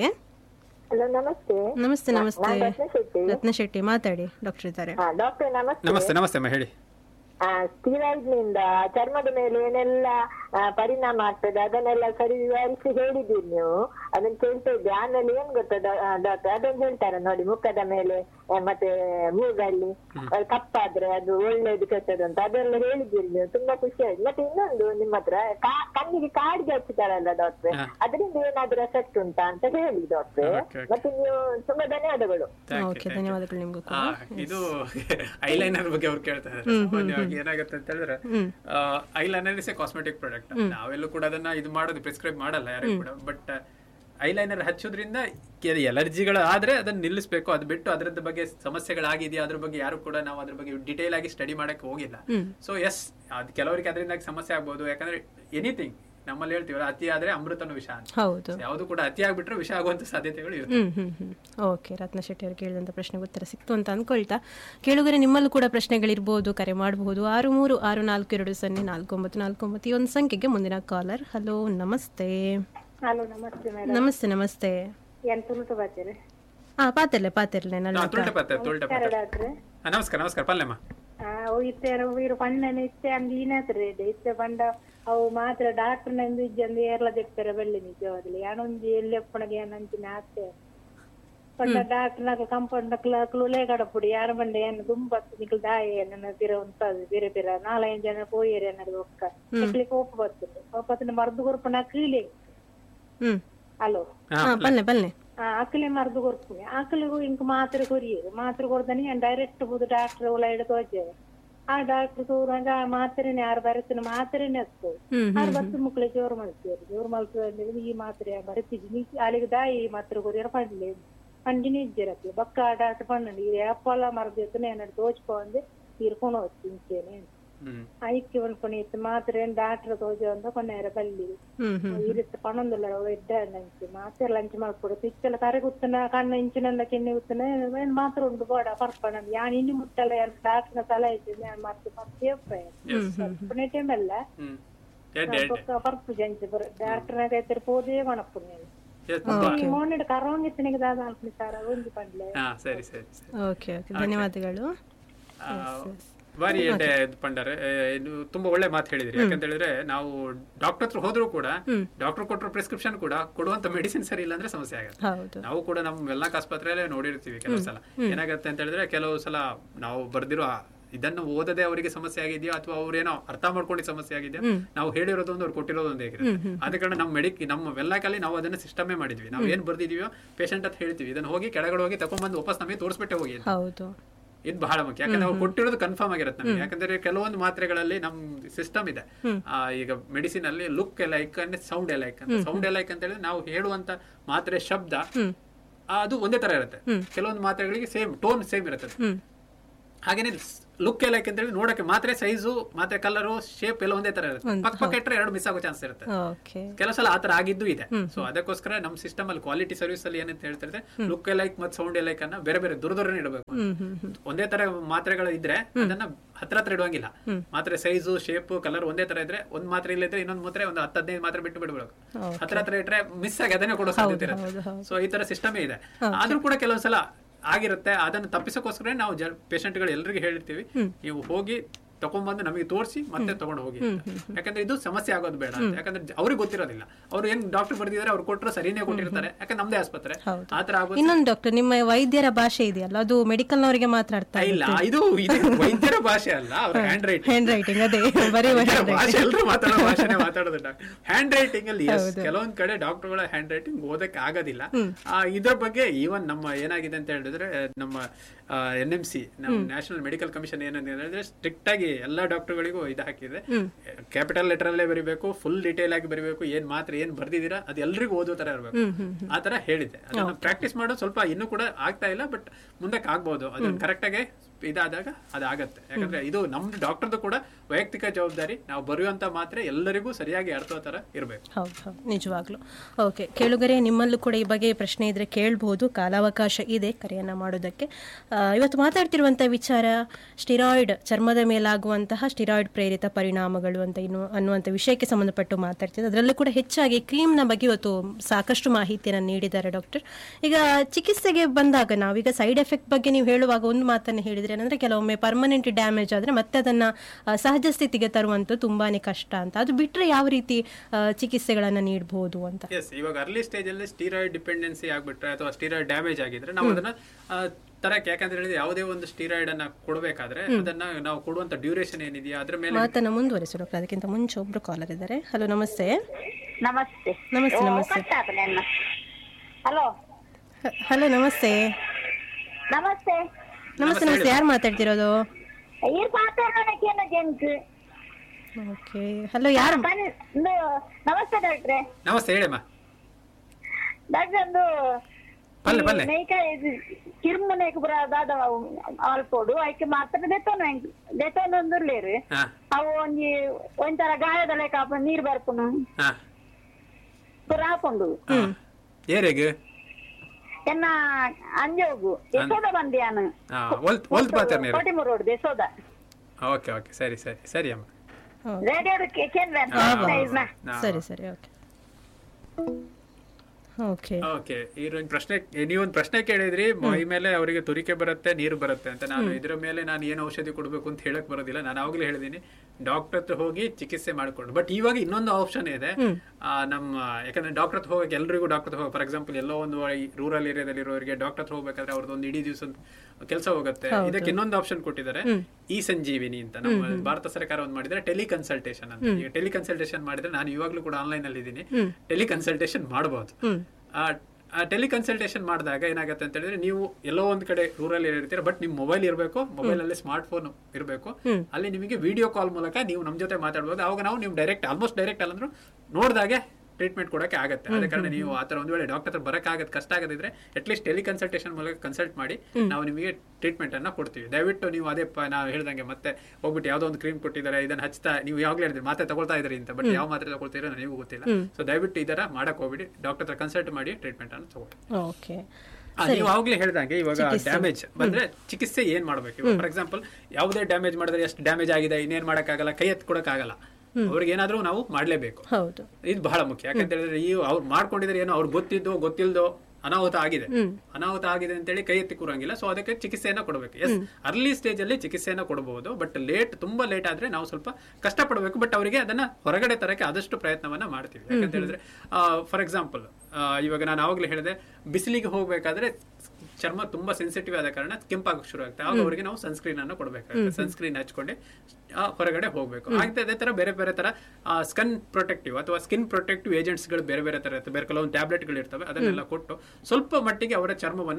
ಹಲೋ ನಮಸ್ತೆ ನಮಸ್ತೆ ನಮಸ್ತೆ ನಾನು ರತ್ನ ಶೆಟ್ಟಿ ರತ್ನ ಶೆಟ್ಟಿ ಮಾತಾಡಿ ಡಾಕ್ಟರ್ ಇದ್ದಾರೆ ಹಾ ಡಾಕ್ಟರ್ ನಮಸ್ತೆ ನಮಸ್ತೆ ನಮಸ್ತೆ ಅಮ್ಮ ಹೇಳಿ ಸ್ಟೀರಾಯ್ಡ್ ನಿಂದ ಚರ್ಮದ ಮೇಲೆ ಏನೆಲ್ಲ ಆ, ಪರಿಣಾಮ ಆಗ್ತದೆ ಅದನ್ನೆಲ್ಲ ಸರಿ ವಿವರಿಸಿ ಹೇಳಿದ್ದೀರಿ ನೀವು ಅದನ್ನ ಕೇಳ್ತಾ ಇದ್ದೆ ಆಮೇಲೆ ಏನ್ ಗೊತ್ತಾ ಡಾಕ್ಟರ್ ಅದೊಂದು ಹೇಳ್ತಾರೆ ನೋಡಿ ಮುಖದ ಮೇಲೆ ಆ, ಮತ್ತೆ ಮೂಗಲ್ಲಿ ಅದು ಕಪ್ಪಾದ್ರೆ ಅದು ಒಳ್ಳೇದು ಕೆಟ್ಟದ್ದು ಅಂತ ಅದೆಲ್ಲ ಹೇಳಿದ್ದೀರಿ ನೀವು ತುಂಬಾ ಖುಷಿ ಆಯ್ತು ಮತ್ತೆ ಇನ್ನೊಂದು ನಿಮ್ಮ ಹತ್ರ ಕಾ- ಕಣ್ಣಿಗೆ ಕಾಡಿಗೆ ಹಚ್ಚುತ್ತಾರಲ್ಲ ಡಾಕ್ಟ್ರೆ ಅದರಿಂದ ಏನಾದ್ರೂ ಎಫೆಕ್ಟ್ ಉಂಟಾ ಅಂತ ಹೇಳಿ ಡಾಕ್ಟ್ರೆ Okay, okay. ಮತ್ತೆ ನೀವು ತುಂಬಾ ಧನ್ಯವಾದಗಳು ಓಕೆ ಧನ್ಯವಾದಗಳು ನಿಮಗೂ ಕೂಡ ಆ, ಇದು ಐಲೈನರ್ ಬಗ್ಗೆ ಅವ್ರು ಕೇಳ್ತಾ ಇದ್ದಾರೆ ಸಾಮಾನ್ಯವಾಗಿ ಏನಾಗುತ್ತೆ ಅಂತ ಹೇಳಿದ್ರೆ eyeliner is a cosmetic product ನಾವೆಲ್ಲೂ ಕೂಡ ಅದನ್ನ ಇದು ಮಾಡೋದು ಪ್ರಿಸ್ಕ್ರೈಬ್ ಮಾಡಲ್ಲ ಯಾರು ಕೂಡ ಬಟ್ ಐಲೈನರ್ ಹಚ್ಚೋದ್ರಿಂದ ಎಲರ್ಜಿಗಳು ಆದ್ರೆ ಅದನ್ನ ನಿಲ್ಲಿಸಬೇಕು ಅದು ಬಿಟ್ಟು ಅದ್ರದ್ದು ಬಗ್ಗೆ ಸಮಸ್ಯೆಗಳಾಗಿದೆಯಾ ಅದ್ರ ಬಗ್ಗೆ ಯಾರು ಕೂಡ ನಾವು ಅದ್ರ ಬಗ್ಗೆ ಡಿಟೇಲ್ ಆಗಿ ಸ್ಟಡಿ ಮಾಡಕ್ಕೆ ಹೋಗಿಲ್ಲ ಸೊ ಎಸ್ ಅದ್ ಕೆಲವರಿಗೆ ಅದರಿಂದ ಸಮಸ್ಯೆ ಆಗ್ಬೋದು ಯಾಕಂದ್ರೆ ಎನಿಥಿಂಗ್ ನಮ್ಮಲ್ಲಿ ಹೇಳ್ತೀವಲ್ಲ ಅತಿ ಆದ್ರೆ ಅಮೃತನು ವಿಷ ಅಂತ ಹೌದು ಯಾವುದು ಕೂಡ ಅತಿ ಆಗ್ಬಿಟ್ರೆ ವಿಷ ಆಗುವಂತ ಸಾಧ್ಯತೆಗಳು ಇರುತ್ತೆ ಹ್ಮ್ ಹ್ಮ್ ಹ್ಮ್ ಓಕೆ ರತ್ನ ಶೆಟ್ಟಿ ಅವರು ಕೇಳಿದಂಥ ಪ್ರಶ್ನೆಗೆ ಉತ್ತರ ಸಿಕ್ತು ಅಂತ ಅಂದ್ಕೊಳ್ತಾ ಕೇಳುಗರೆ ನಿಮ್ಮಲ್ಲೂ ಕೂಡ ಪ್ರಶ್ನೆಗಳಿರ್ಬೋದು ಕರೆ ಮಾಡಬಹುದು ಆರು ಮೂರು ಆರು ನಾಲ್ಕು ಎರಡು ಸೊನ್ನೆ ನಾಲ್ಕು ಒಂಬತ್ತು ನಾಲ್ಕು ಒಂಬತ್ತು ಈ ಒಂದು ಸಂಖ್ಯೆಗೆ ಮುಂದಿನ ಕಾಲರ್ ಹಲೋ ನಮಸ್ತೆ ಹಲೋ ನಮಸ್ತೆ ಮೇಡಮ್ ನಮಸ್ತೆ ನಮಸ್ತೆ ಎಂತ ಉಂಟು ಬರ್ತೀರಿ ಆ ಪಾತಿರ್ಲೆ ಪಾತಿರ್ಲೆ ನನ್ನ ಹಾ, ತುಳ್ಟೆ ಪತ್ತೆ ತುಳ್ಟೆ ಪತ್ತೆ ಡಾಕ್ಟ್ರೆ ಆ, ನಮಸ್ಕಾರ ನಮಸ್ಕಾರ ಪಲ್ಲೆಮ್ಮ ಅವು ಇತ್ತೆ ಇರು ಪಣ್ಣನ ಇತ್ತೆ ಅಂದ್ ಈನತ್ರೆ ಇತ್ತೆ ಪಂಡ ಅವು ಮಾತ್ರ ಡಾಕ್ಟರ್ ನಂದು ಇಜ್ಜಂದು ಏರ್ಲ ತೆಪ್ತಾರೆ ಬೆಳ್ಳಿ ನಿಜವಾಗ್ಲಿ ಯಾನೊಂದು ಎಲ್ಲಿ ಒಪ್ಪಣಗೆ ಏನಂಚಿನ ಆತೆ ಪಂಡ ಡಾಕ್ಟರ್ ನಾಗ ಕಂಪೌಂಡ್ ಕ್ಲೂಲೆ ಕಡಪುಡಿ ಯಾರ ಬಂಡೆ ಏನು ತುಂಬ ನಿಕ್ಲು ದಾಯ ನನ್ನ ತಿರ ಉಂಟದು ಬೇರೆ ಬೇರೆ ನಾಲೈದು ಜನ ಪೋಯರಿ ಅನ್ನೋದು ಒಕ್ಕ ನಿಕ್ಲಿಕ್ಕೆ ಒಪ್ಪು ಬರ್ತದೆ ಒಪ್ಪತ್ತಿನ ಮರ್ದು ಕೊರ್ಪಣ ಕೀಲಿ ಹ್ಮ್ ಹಲೋ ಹಾ ಬಲ್ಲೆ ಬಲ್ಲೆ ಆ, ಆಕಲೆ ಮರ್ದು ಕೊಡ್ತೀನಿ ಆಕಲಿಗೂ ಇಂಕ ಮಾತ್ರೆ ಕೊರಿಯರು ಮಾತ್ರೆ ಕೊಡ್ದಾನೆ ഞാൻ ಡೈರೆಕ್ಟ್ ಹೋದು ಡಾಕ್ಟರ್ ಒಳಗಡೆ ತೋಜೆ ಆ ಡಾಕ್ಟರ್ ತೋರಾಗ ಆ ಮಾತ್ರೆನೆ ಯಾರು ಬರುತ್ತಿನ ಮಾತ್ರೆನೆ ಹತ್ತು ಆರು ಬತ್ತು ಮುಕ್ಳೆ ಜೋರು ಮಲ್ತಿಯರು ಜೋರು ಮಲ್ತಿದ್ರೆ ಈ ಮಾತ್ರೆ ಬರುತ್ತಿದ್ದಿ ಅಲ್ಲಿಗೆ ದಾಯಿ ಮಾತ್ರೆ ಕೊರಿಯರು ಪಂಡ್ಲೆ ಪಂಡಿನಿ ಇಜ್ಜಿರಕ್ಕೆ ಬಕ್ಕ ಆ ಡಾಕ್ಟರ್ ಪಣ್ಣಂడి ఇది ఏపల మరదెత్తున నేను దోచుకోండి తీరుకొని వచ్చించేనే ಹ್ಮ್ ಐಕ್ಯ ಅನ್ಕೊಂಡು ಇತ್ತು ಮಾತ್ರೆ ಡಾಕ್ಟರ್ ತೋಜ ಅಂತ ಕೊನೆಯರ ಬಲ್ಲಿ ಹ್ಮ್ ಹ್ಮ್ ಇರುತ್ತೆ ಪಣೊಂದಿಲ್ಲ ಎಡ್ಡ ಲಂಚ್ ಮಾತ್ರ ಲಂಚ್ ಮಾಡ್ಕೊಡು ಪಿಚ್ಚಲ ಕರೆ ಕುತ್ತನ ಕಣ್ಣು ಇಂಚಿನಲ್ಲ ಕೆನ್ನೆ ಕುತ್ತನ ಏನ್ ಮಾತ್ರ ಉಂಟು ಬೋಡ ಪರ್ಪಣ ಯಾನ್ ಇನ್ನು ಮುಟ್ಟಲ್ಲ ಯಾರು ಡಾಕ್ಟರ್ನ ತಲೆ ಐತಿ ನಾನು ಮತ್ತೆ ಮತ್ತೆ ಪುಣೆ ಟೈಮ್ ಅಲ್ಲ ಹ್ಮ್ ಎಡ್ಡೆ ಎಡ್ಡೆ ಪರ್ಪು ಜಂಚ್ ಡಾಕ್ಟರ್ನಾಗ ಐತರ ಪೋದೇ ಮಣಪ್ಪು నేను Yes, ತುಂಬಾ. ಈ ಮೋನಿಡ್ ಕರೋಂಗಿತ್ತನಿಗೆ ದಾದ ಅನ್ಕೊಂಡಿದ್ದಾರೆ ಒಂದು ಪಂಡ್ಲೆ ಹಾ ಸರಿ ಸರಿ ಸರಿ ಓಕೆ ಓಕೆ ಧನ್ಯವಾದಗಳು ಆ, ಬಾರಿ ಎಡ್ಡೆ ಇದು ಪಂಡರೆ ಏ, ಇದು ತುಂಬಾ ಒಳ್ಳೆ ಮಾತು ಹೇಳಿದ್ರಿ ಯಾಕಂತ ಹೇಳಿದ್ರೆ ನಾವು ಡಾಕ್ಟರ್ ಹತ್ರ ಹೋದ್ರು ಕೂಡ ಡಾಕ್ಟರ್ ಕೊಟ್ಟರು ಪ್ರಿಸ್ಕ್ರಿಪ್ಷನ್ ಕೂಡ ಕೊಡುವಂತ ಮೆಡಿಸಿನ್ ಸರಿ ಇಲ್ಲ ಅಂದ್ರೆ ಸಮಸ್ಯೆ ಆಗುತ್ತೆ ಹೌದು ನಾವು ಕೂಡ ನಮ್ಮ ವೆಲ್ನಾಕ್ ಆಸ್ಪತ್ರೆಯಲ್ಲೇ ನೋಡಿರ್ತೀವಿ ಕೆಲವು ಸಲ ಏನಾಗುತ್ತೆ ಅಂತ ಹೇಳಿದ್ರೆ ಕೆಲವು ಸಲ ನಾವು ಬರ್ದಿರೋ ಆ- ಇದನ್ನು ಓದದೆ ಅವರಿಗೆ ಸಮಸ್ಯೆ ಆಗಿದೆಯೋ ಅಥವಾ ಅವ್ರೇನೋ ಅರ್ಥ ಮಾಡ್ಕೊಂಡು ಸಮಸ್ಯೆ ಆಗಿದೆಯೋ ನಾವು ಹೇಳಿರೋದು ಒಂದು ಅವ್ರು ಕೊಟ್ಟಿರೋದು ಒಂದು ಹೇಗಿರುತ್ತೆ ಆದ ಕಾರಣ ನಮ್ಮ ಮೆಡಿಕ್ ನಮ್ಮ ವೆಲ್ನಾಕಲ್ಲಿ ನಾವು ಅದನ್ನ ಸಿಸ್ಟಮೇ ಮಾಡಿದ್ವಿ ನಾವು ಏನ್ ಬರ್ದಿದೀವೋ ಪೇಷಂಟ್ ಅಂತ ಹೇಳ್ತೀವಿ ಇದನ್ನ ಹೋಗಿ ಕೆಳಗಡೆ ಹೋಗಿ ತಗೊಂಡ್ಬಂದು ವಾಪಸ್ ನಮಗೆ ತೋರಿಸ್ಬಿಟ್ಟೆ ಹೋಗಿ ಅಂತ. ಹೌದು ಇದು ಬಹಳ ಮುಖ್ಯ ಯಾಕಂದ್ರೆ ಅವ್ರು ಕೊಟ್ಟಿರೋದು ಕನ್ಫರ್ಮ್ ಆಗಿರುತ್ತೆ ನಮ್ಗೆ ಯಾಕಂದ್ರೆ ಕೆಲವೊಂದು ಮಾತ್ರೆಗಳಲ್ಲಿ ನಮ್ ಸಿಸ್ಟಮ್ ಇದೆ ಆ, ಈಗ ಮೆಡಿಸಿನ್ ಅಲ್ಲಿ ಲುಕ್ ಎಲೈಕ್ ಅಂದ್ರೆ ಸೌಂಡ್ ಎಲೈಕ್ ಅಂತ ಸೌಂಡ್ ಎಲೈಕ್ ಅಂತ ಹೇಳಿದ್ರೆ ನಾವು ಹೇಳುವಂತ ಮಾತ್ರೆ ಶಬ್ದ ಆ, ಅದು ಒಂದೇ ತರ ಇರುತ್ತೆ ಕೆಲವೊಂದು ಮಾತ್ರೆಗಳಿಗೆ ಸೇಮ್ ಟೋನ್ ಸೇಮ್ ಇರುತ್ತೆ ಹಾಗೇನೆ ಲುಕ್ ಎಲೈಕ್ ಅಂತ ಹೇಳಿ ನೋಡಕ್ಕೆ ಮಾತ್ರೆ ಸೈಜು ಮಾತ್ರೆ ಕಲರು ಶೇಪ್ ಎಲ್ಲ ಒಂದೇ ತರ ಇರುತ್ತೆ ಪಕ್ಕ ಪಕ್ಕ ಇಟ್ಟರೆ ಎರಡು ಮಿಸ್ ಆಗೋ ಚಾನ್ಸ್ ಇರುತ್ತೆ ಓಕೆ ಕೆಲವು ಸಲ ಆತರ ಆಗಿದ್ದು ಇದೆ ಸೊ ಅದಕ್ಕೋಸ್ಕರ ನಮ್ ಸಿಸ್ಟಮ್ ಅಲ್ಲಿ ಕ್ವಾಲಿಟಿ ಸರ್ವಿಸ್ ಅಲ್ಲಿ ಏನಂತ ಹೇಳ್ತಾರೆ ಲುಕ್ ಲೈಕ್ ಮತ್ತು ಸೌಂಡ್ ಲೈಕ್ ಅನ್ನ ಬೇರೆ ಬೇರೆ ದೂರ ದೂರನೇ ಇಡಬೇಕು ಒಂದೇ ತರ ಮಾತ್ರೆಗಳು ಇದ್ರೆ ಅದನ್ನ ಹತ್ರ ಹತ್ರ ಇಡುವಂಗಿಲ್ಲ ಮಾತ್ರೆ ಸೈಜು ಶೇಪ್ ಕಲರ್ ಒಂದೇ ತರ ಇದ್ರೆ ಒಂದ್ ಮಾತ್ರೆ ಇಲ್ಲದ್ರೆ ಇನ್ನೊಂದ್ ಮಾತ್ರೆ ಒಂದು ಹತ್ತು ಹದಿನೈದು ಮಾತ್ರೆ ಬಿಟ್ಟು ಬಿಡ್ಬೇಕು ಹತ್ರ ಹತ್ರ ಇಟ್ರೆ ಮಿಸ್ ಆಗಿ ಅದನ್ನೇ ಕೊಡೋ ಸಾಧ್ಯತೆ ಇರುತ್ತೆ ಸೊ ಈ ತರ ಸಿಸ್ಟಮೇ ಇದೆ ಆದ್ರೂ ಕೂಡ ಕೆಲವೊಂದ್ಸಲ ಆಗಿರುತ್ತೆ ಅದನ್ನು ತಪ್ಪಿಸೋಕೋಸ್ಕರ ನಾವು ಜ ಪೇಷಂಟ್ಗಳು ಎಲ್ರಿಗೂ ಹೇಳಿರ್ತೀವಿ ನೀವು ಹೋಗಿ ತಗೊಂಡ್ಬಂದು ನಮಗೆ ತೋರಿಸಿ ಮತ್ತೆ ತಗೊಂಡು ಹೋಗಿ ಅಂತ. ಯಾಕಂದ್ರೆ ಇದು ಸಮಸ್ಯೆ ಆಗೋದು ಬೇಡ ಅಂತ ಯಾಕಂದ್ರೆ ಜ- ಅವ್ರಿಗೆ ಗೊತ್ತಿರೋದಿಲ್ಲ ಅವ್ರು ಏನ್ ಡಾಕ್ಟರ್ ಬರ್ದಿದ್ದಾರೆ ಅವ್ರು ಕೊಟ್ಟರು ಸರಿನೇ ಕೊಟ್ಟಿರ್ತಾರೆ ಯಾಕಂದ್ರೆ ನಮ್ದೇ ಆಸ್ಪತ್ರೆ ಆತರ ಆಗೋದು ಇನ್ನೊಂದು ಡಾಕ್ಟರ್ ನಿಮ್ಮ ವೈದ್ಯರ ಭಾಷೆ ಇದೆಯಲ್ಲ ಅದು ಮೆಡಿಕಲ್ನವರಿಗೆ ಮಾತಾಡ್ತಾ ಇಲ್ಲ ಇದು ಇದು ವೈದ್ಯರ ಭಾಷೆ ಅಲ್ಲ ಅವ್ರ ಹ್ಯಾಂಡ್ ರೈಟಿಂಗ್ ಹ್ಯಾಂಡ್ ರೈಟಿಂಗ್ ಅದೇ ಬರೀ ಭಾಷೆ ಎಲ್ಲರೂ ಮಾತಾಡೋ ಭಾಷೆನೇ ಮಾತಾಡೋದು ಹ್ಯಾಂಡ್ ರೈಟಿಂಗ್ ಅಲ್ಲಿ yes, ಕೆಲವೊಂದ್ ಕಡೆ ಡಾಕ್ಟರ್ಗಳ ಹ್ಯಾಂಡ್ ರೈಟಿಂಗ್ ಓದಕ್ಕೆ ಆಗೋದಿಲ್ಲ ಆ, ಇದ್ರ ಬಗ್ಗೆ ಈವನ್ ನಮ್ಮ ಏನಾಗಿದೆ ಅಂತ ಹೇಳಿದ್ರೆ ನಮ್ಮ ಎನ್ ಎಂ ಸಿ ನಮ್ಮ ನ್ಯಾಷನಲ್ ಮೆಡಿಕಲ್ ಕಮಿಷನ್ ಏನಂತ ಹೇಳಿದ್ರೆ ಸ್ಟ್ರಿಕ್ಟ್ ಆಗಿ ಎಲ್ಲಾ ಡಾಕ್ಟರ್ಗಳಿಗೂ ಇದು ಹಾಕಿದೆ ಕ್ಯಾಪಿಟಲ್ ಲೆಟರ್ ಅಲ್ಲೇ ಬರಿಬೇಕು ಫುಲ್ ಡೀಟೇಲ್ ಆಗಿ ಬರಿಬೇಕು ಏನ್ ಮಾತ್ರ ಏನ್ ಬರ್ದಿದ್ದೀರಾ ಅದು ಎಲ್ರಿಗೂ ಓದೋ ತರ ಇರಬೇಕು ಆ ತರ ಹೇಳಿದೆ ಅದನ್ನ ಪ್ರಾಕ್ಟೀಸ್ ಮಾಡೋದು ಸ್ವಲ್ಪ ಇನ್ನೂ ಕೂಡ ಆಗ್ತಾ ಇಲ್ಲ ಬಟ್ ಮುಂದಕ್ಕೆ ಆಗ್ಬಹುದು ಅದನ್ನ ಕರೆಕ್ಟ್ ಆಗಿ ಇದಾದಾಗ ಅದಾಗತ್ತೆ ಯಾಕಂದ್ರೆ ಇದು ನಮ್ದು ಡಾಕ್ಟರ್ದು ಕೂಡ ವೈಯಕ್ತಿಕ ಜವಾಬ್ದಾರಿ ನಾವು ಬರೆಯುವಂತ ಮಾತ್ರೆ ಎಲ್ಲರಿಗೂ ಸರಿಯಾಗಿ ಅರ್ಥೋ ತರ ಇರಬೇಕು ಹೌದು ಹೌದು ನಿಜವಾಗ್ಲು ಓಕೆ ಕೇಳುಗರೆ ನಿಮ್ಮಲ್ಲೂ ಕೂಡ ಈ ಬಗ್ಗೆ ಪ್ರಶ್ನೆ ಇದ್ರೆ ಕೇಳ್ಬೋದು ಕಾಲಾವಕಾಶ ಇದೆ ಕರೆಯನ್ನ ಮಾಡೋದಕ್ಕೆ ಆ, ಇವತ್ತು ಮಾತಾಡ್ತಿರುವಂಥ ವಿಚಾರ ಸ್ಟಿರಾಯ್ಡ್ ಚರ್ಮದ ಮೇಲಾಗುವಂತಹ ಸ್ಟಿರಾಯ್ಡ್ ಪ್ರೇರಿತ ಪರಿಣಾಮಗಳು ಅಂತ ಇನ್ನು ಅನ್ನುವಂಥ ವಿಷಯಕ್ಕೆ ಸಂಬಂಧಪಟ್ಟು ಮಾತಾಡ್ತಿದ್ದೆ ಅದರಲ್ಲೂ ಕೂಡ ಹೆಚ್ಚಾಗಿ ಕ್ರೀಮ್ನ ಬಗ್ಗೆ ಇವತ್ತು ಸಾಕಷ್ಟು ಮಾಹಿತಿಯನ್ನು ನೀಡಿದ್ದಾರೆ ಡಾಕ್ಟರ್ ಈಗ ಚಿಕಿತ್ಸೆಗೆ ಬಂದಾಗ ನಾವೀಗ ಸೈಡ್ ಎಫೆಕ್ಟ್ ಬಗ್ಗೆ ನೀವು ಹೇಳುವಾಗ ಒಂದು ಮಾತನ್ನು ಹೇಳಿದ್ರೆ ಏನಂದ್ರೆ ಕೆಲವೊಮ್ಮೆ ಪರ್ಮನೆಂಟ್ ಡ್ಯಾಮೇಜ್ ಆದ್ರೆ ಮತ್ತೆ ಅದನ್ನ ಆ, ಸಹಜ ಸ್ಥಿತಿಗೆ ತರುವಂತ ತುಂಬಾನೇ ಕಷ್ಟ ಅಂತ ಅದು ಬಿಟ್ರೆ ಯಾವ ರೀತಿ ಆ, ಚಿಕಿತ್ಸೆಗಳನ್ನ ನೀಡಬಹುದು ಅಂತ ಎಸ್ ಇವಾಗ ಅರ್ಲಿ ಸ್ಟೇಜ್ ಅಲ್ಲಿ ಸ್ಟೀರಾಯ್ಡ್ ಡಿಪೆಂಡೆನ್ಸಿ ಆಗ್ಬಿಟ್ರೆ ಅಥವಾ ಸ್ಟೀರಾಯ್ಡ್ ಡ್ಯಾಮೇಜ್ ಆಗಿದ್ರೆ ನಾವು ಅದನ್ನ ಆ, ತರಕ್ಕೆ ಯಾಕಂತ ಹೇಳಿದ್ರೆ ಯಾವುದೇ ಒಂದು ಸ್ಟೀರಾಯ್ಡ್ ಅನ್ನ ಕೊಡಬೇಕಾದ್ರೆ ಅದನ್ನ ನಾವು ಕೊಡುವಂತ ಡ್ಯೂರೇಷನ್ ಏನಿದೆಯಾ ಅದ್ರ ಮೇಲೆ ಮಾತನ್ನ ಮುಂದುವರಿಸು ಡಾಕ್ಟರ್ ಅದಕ್ಕಿಂತ ಮುಂಚೆ ಒಬ್ರು ಕಾಲರ್ ಇದ್ದಾರೆ ಹಲೋ ನಮಸ್ತೆ ನಮಸ್ತೆ ನಮಸ್ತೆ ನಮಸ್ತೆ ಹಲೋ ಹಲೋ ನಮಸ್ತೆ ನಮಸ್ತೆ ನಮಸ್ತೆ ನಮಸ್ತೆ ಯಾರು ಮಾತಾಡ್ತಿರೋದು ಈ ಮಾತಾಡೋಣಕ್ಕೆ ಏನೋ ಜಂಕ್ ಓಕೆ ಹಲೋ ಯಾರು ನಮಸ್ತೆ ಡಾಕ್ಟ್ರೆ ನಮಸ್ತೆ ಹೇಳಮ್ಮ ಡಾಕ್ಟ್ರೆ ಒಂದು ಪಲ್ಲೆ ಪಲ್ಲೆ ನೈಕ ಇದು ಕಿರ್ಮುನೇಕ ಬರೋದಾದ ಆಲ್ಪೋಡು ಐಕೆ ಮಾತ್ರ ದೆತ್ತೋನು ದೆತ್ತೋನು ಒಂದುರ್ಲೇರು ಹಾ ಅವು ಒಂಜಿ ಒಂಥರ ಗಾಯದ ಲೆಕ್ಕ ಅಪ್ಪ ನೀರ್ ಬರ್ಪುನು ಹಾ ಪುರ ಹಾಕೊಂಡು ಏರೆಗ್ ಎನ್ನ ಅಂಜೋಗು ಯಶೋದ ಬಂದಿಯಾನು ಹಾ ಒಲ್ತ್ ಒಲ್ತ್ ಪಾತ್ರ ನೀರು ಕೋಟಿಮೂರು ರೋಡ್ ಯಶೋದ ಓಕೆ ಓಕೆ ಸರಿ ಸರಿ ಸರಿ ಅಮ್ಮ ರೇಡಿಯೋ ಕೇಂದ್ರ ನಾ- ಸರಿ ಸರಿ ಓಕೆ ಓಕೆ ಓಕೆ ಒಂದು ಪ್ರಶ್ನೆ ನೀವೊಂದು ಪ್ರಶ್ನೆ ಕೇಳಿದ್ರಿ ಮೈ ಮೇಲೆ ಅವರಿಗೆ ತುರಿಕೆ ಬರುತ್ತೆ ನೀರು ಬರುತ್ತೆ ಅಂತ ನಾನು ಇದ್ರ ಮೇಲೆ ನಾನು ಏನು ಔಷಧಿ ಕೊಡಬೇಕು ಅಂತ ಹೇಳಕ್ ಬರೋದಿಲ್ಲ ನಾನು ಆವಾಗಲೇ ಹೇಳಿದೀನಿ ಡಾಕ್ಟರ್ ಹತ್ರ ಹೋಗಿ ಚಿಕಿತ್ಸೆ ಮಾಡ್ಕೊಂಡು ಬಟ್ ಇವಾಗ ಇನ್ನೊಂದು ಆಪ್ಷನ್ ಇದೆ ಆ, ನಮ್ಮ ಯಾಕಂದ್ರೆ ಡಾಕ್ಟರ್ ಹತ್ರ ಹೋಗಕ್ಕೆ ಎಲ್ರಿಗೂ ಡಾಕ್ಟರ್ ಹತ್ರ ಹೋಗಿ ಫಾರ್ ಎಕ್ಸಾಂಪಲ್ ಎಲ್ಲೋ ಒಂದು ರೂರಲ್ ಏರಿಯಾದಲ್ಲಿ ಇರೋರಿಗೆ ಡಾಕ್ಟರ್ ಹತ್ರ ಹೋಗ್ಬೇಕಾದ್ರೆ ಅವ್ರದ್ದು ಒಂದು ಇಡೀ ದಿವಸ ಕೆಲಸ ಹೋಗುತ್ತೆ ಇದಕ್ಕೆ ಇನ್ನೊಂದು ಆಪ್ಷನ್ ಕೊಟ್ಟಿದ್ದಾರೆ ಈ ಸಂಜೀವಿನಿ ಅಂತ ನಮ್ಮ ಭಾರತ ಸರ್ಕಾರ ಒಂದು ಮಾಡಿದ್ರೆ ಟೆಲಿ ಕನ್ಸಲ್ಟೇಷನ್ ಅಂತ ಈಗ ಟೆಲಿ ಕನ್ಸಲ್ಟೇಷನ್ ಮಾಡಿದ್ರೆ ನಾನು ಇವಾಗ್ಲೂ ಕೂಡ ಆನ್ಲೈನ್ ಅಲ್ಲಿ ಇದ್ದೀನಿ ಟೆಲಿ ಕನ್ಸಲ್ಟೇಷನ್ ಮಾಡಬಹುದು ಆ ಟೆಲಿ ಕನ್ಸಲ್ಟೇಷನ್ ಮಾಡಿದಾಗ ಏನಾಗುತ್ತೆ ಅಂತ ಹೇಳಿದ್ರೆ ನೀವು ಎಲ್ಲೋ ಒಂದ್ ಕಡೆ ರೂರಲ್ ಇರ್ತೀರ ಬಟ್ ನಿಮ್ ಮೊಬೈಲ್ ಇರಬೇಕು ಮೊಬೈಲ್ ಅಲ್ಲಿ ಸ್ಮಾರ್ಟ್ ಫೋನ್ ಇರಬೇಕು ಅಲ್ಲಿ ನಿಮಗೆ ವಿಡಿಯೋ ಕಾಲ್ ಮೂಲಕ ನೀವು ನಮ್ ಜೊತೆ ಮಾತಾಡ್ಬೋದು ಅವಾಗ ನಾವು ನೀವು ಡೈರೆಕ್ಟ್ ಆಲ್ಮೋಸ್ಟ್ ಡೈರೆಕ್ಟ್ ಅಲ್ಲಂದ್ರು ನೋಡಿದಾಗೆ ಟ್ರೀಟ್ಮೆಂಟ್ ಕೊಡಕ್ಕೆ ಆಗುತ್ತೆ ಅದೇ ಕಾರಣ ನೀವು ಆ ಥರ ಒಂದು ವೇಳೆ ಡಾಕ್ಟರ್ ಹತ್ರ ಬರಕ್ ಆಗತ್ತೆ ಕಷ್ಟ ಆಗದಿದ್ರೆ ಅಟ್ಲೀಸ್ಟ್ ಟೆಲಿ ಕನ್ಸಲ್ಟೇಷನ್ ಮೂಲಕ ಕನ್ಸಲ್ಟ್ ಮಾಡಿ ನಾವು ನಿಮಗೆ ಟ್ರೀಟ್ಮೆಂಟ್ ಅನ್ನ ಕೊಡ್ತೀವಿ ದಯವಿಟ್ಟು ನೀವು ಅದೇ ಪ- ನಾವು ಹೇಳ್ದಂಗೆ ಮತ್ತೆ ಹೋಗ್ಬಿಟ್ಟು ಯಾವ್ದೋ ಒಂದು ಕ್ರೀಮ್ ಕೊಟ್ಟಿದ್ದಾರೆ ಇದನ್ನ ಹಚ್ತಾ ನೀವು ಯಾವಾಗಲೇ ಹೇಳಿದ್ರಿ ಮಾತ್ರೆ ತಗೊಳ್ತಾ ಇದ್ರಿ ಅಂತ ಬಟ್ ಯಾವ ಮಾತ್ರೆ ತಗೊಳ್ತೀರೋ ನನಗೂ ಗೊತ್ತಿಲ್ಲ ಸೊ ದಯವಿಟ್ಟು ಈ ತರ ಮಾಡಕ್ ಹೋಗ್ಬಿಡಿ ಡಾಕ್ಟರ್ ಹತ್ರ ಕನ್ಸಲ್ಟ್ ಮಾಡಿ ಟ್ರೀಟ್ಮೆಂಟ್ ಅನ್ನು ತಗೊಳ್ಳಿ ಓಕೆ ಆ, ನೀವು ಆವಾಗಲೇ ಹೇಳ್ದಂಗೆ ಇವಾಗ ಡ್ಯಾಮೇಜ್ ಬಂದ್ರೆ ಚಿಕಿತ್ಸೆ ಏನ್ ಮಾಡ್ಬೇಕು ಫಾರ್ ಎಕ್ಸಾಂಪಲ್ ಯಾವುದೇ ಡ್ಯಾಮೇಜ್ ಮಾಡಿದ್ರೆ ಎಷ್ಟು ಡ್ಯಾಮೇಜ್ ಆಗಿದೆ ಇನ್ನೇನ್ ಮಾಡಕ್ಕಾಗಲ್ಲ ಕೈ ಎತ್ಕೊಡಕ್ ಆಗಲ್ಲ ಅವ್ರಿಗೆ ಏನಾದ್ರೂ ನಾವು ಮಾಡ್ಲೇಬೇಕು ಹೌದು ಇದು ಬಹಳ ಮುಖ್ಯ ಯಾಕಂತ ಹೇಳಿದ್ರೆ ಈ ಅವ್ರು ಮಾಡ್ಕೊಂಡಿದ್ರೆ ಏನೋ ಅವ್ರು ಗೊತ್ತಿದ್ದೋ ಗೊತ್ತಿಲ್ದೋ ಅನಾಹುತ ಆಗಿದೆ ಅನಾಹುತ ಆಗಿದೆ ಅಂತೇಳಿ ಕೈ ಎತ್ತಿ ಕೂರಂಗಿಲ್ಲ ಸೊ ಅದಕ್ಕೆ ಚಿಕಿತ್ಸೆಯನ್ನ ಕೊಡಬೇಕು ಎಸ್ ಅರ್ಲಿ ಸ್ಟೇಜ್ ಅಲ್ಲಿ ಚಿಕಿತ್ಸೆಯನ್ನ ಕೊಡಬಹುದು ಬಟ್ ಲೇಟ್ ತುಂಬಾ ಲೇಟ್ ಆದ್ರೆ ನಾವು ಸ್ವಲ್ಪ ಕಷ್ಟ ಪಡಬೇಕು ಬಟ್ ಅವರಿಗೆ ಅದನ್ನ ಹೊರಗಡೆ ತರಕ್ಕೆ ಆದಷ್ಟು ಪ್ರಯತ್ನವನ್ನ ಮಾಡ್ತೀವಿ ಯಾಕಂತ ಹೇಳಿದ್ರೆ ಫಾರ್ ಎಕ್ಸಾಂಪಲ್ ಇವಾಗ ನಾನು ಆವಾಗಲೇ ಹೇಳಿದೆ ಬಿಸಿಲಿಗೆ ಹೋಗ್ಬೇಕಾದ್ರೆ ಚರ್ಮ ತುಂಬಾ ಸೆನ್ಸಿಟಿವ್ ಆದ ಕಾರಣ ಕೆಂಪಾಗಕ್ಕೆ ಶುರು ಆಗುತ್ತೆ ಆಗ ಅವರಿಗೆ ನಾವು ಸನ್ಸ್ಕ್ರೀನ್ ಅನ್ನು ಕೊಡಬೇಕಾಗುತ್ತೆ ಸನ್ಸ್ಕ್ರೀನ್ ಹಚ್ಕೊಂಡು ಆ, ಹೊರಗಡೆ ಹೋಗ್ಬೇಕು ಹಾಗೆ ಅದೇ ತರ ಬೇರೆ ಬೇರೆ ತರ ಸ್ಕಿನ್ ಪ್ರೊಟೆಕ್ಟಿವ್ ಅಥವಾ ಸ್ಕಿನ್ ಪ್ರೊಟೆಕ್ಟಿವ್ ಏಜೆಂಟ್ಸ್ ಗಳು ಬೇರೆ ಬೇರೆ ತರ ಇರ್ತವೆ ಬೇರೆ ಕೆಲವೊಂದು ಟ್ಯಾಬ್ಲೆಟ್ ಗಳು ಇರ್ತವೆ ಅದನ್ನೆಲ್ಲ ಕೊಟ್ಟು ಸ್ವಲ್ಪ ಮಟ್ಟಿಗೆ ಅವರ ಚರ್ಮವನ್ನ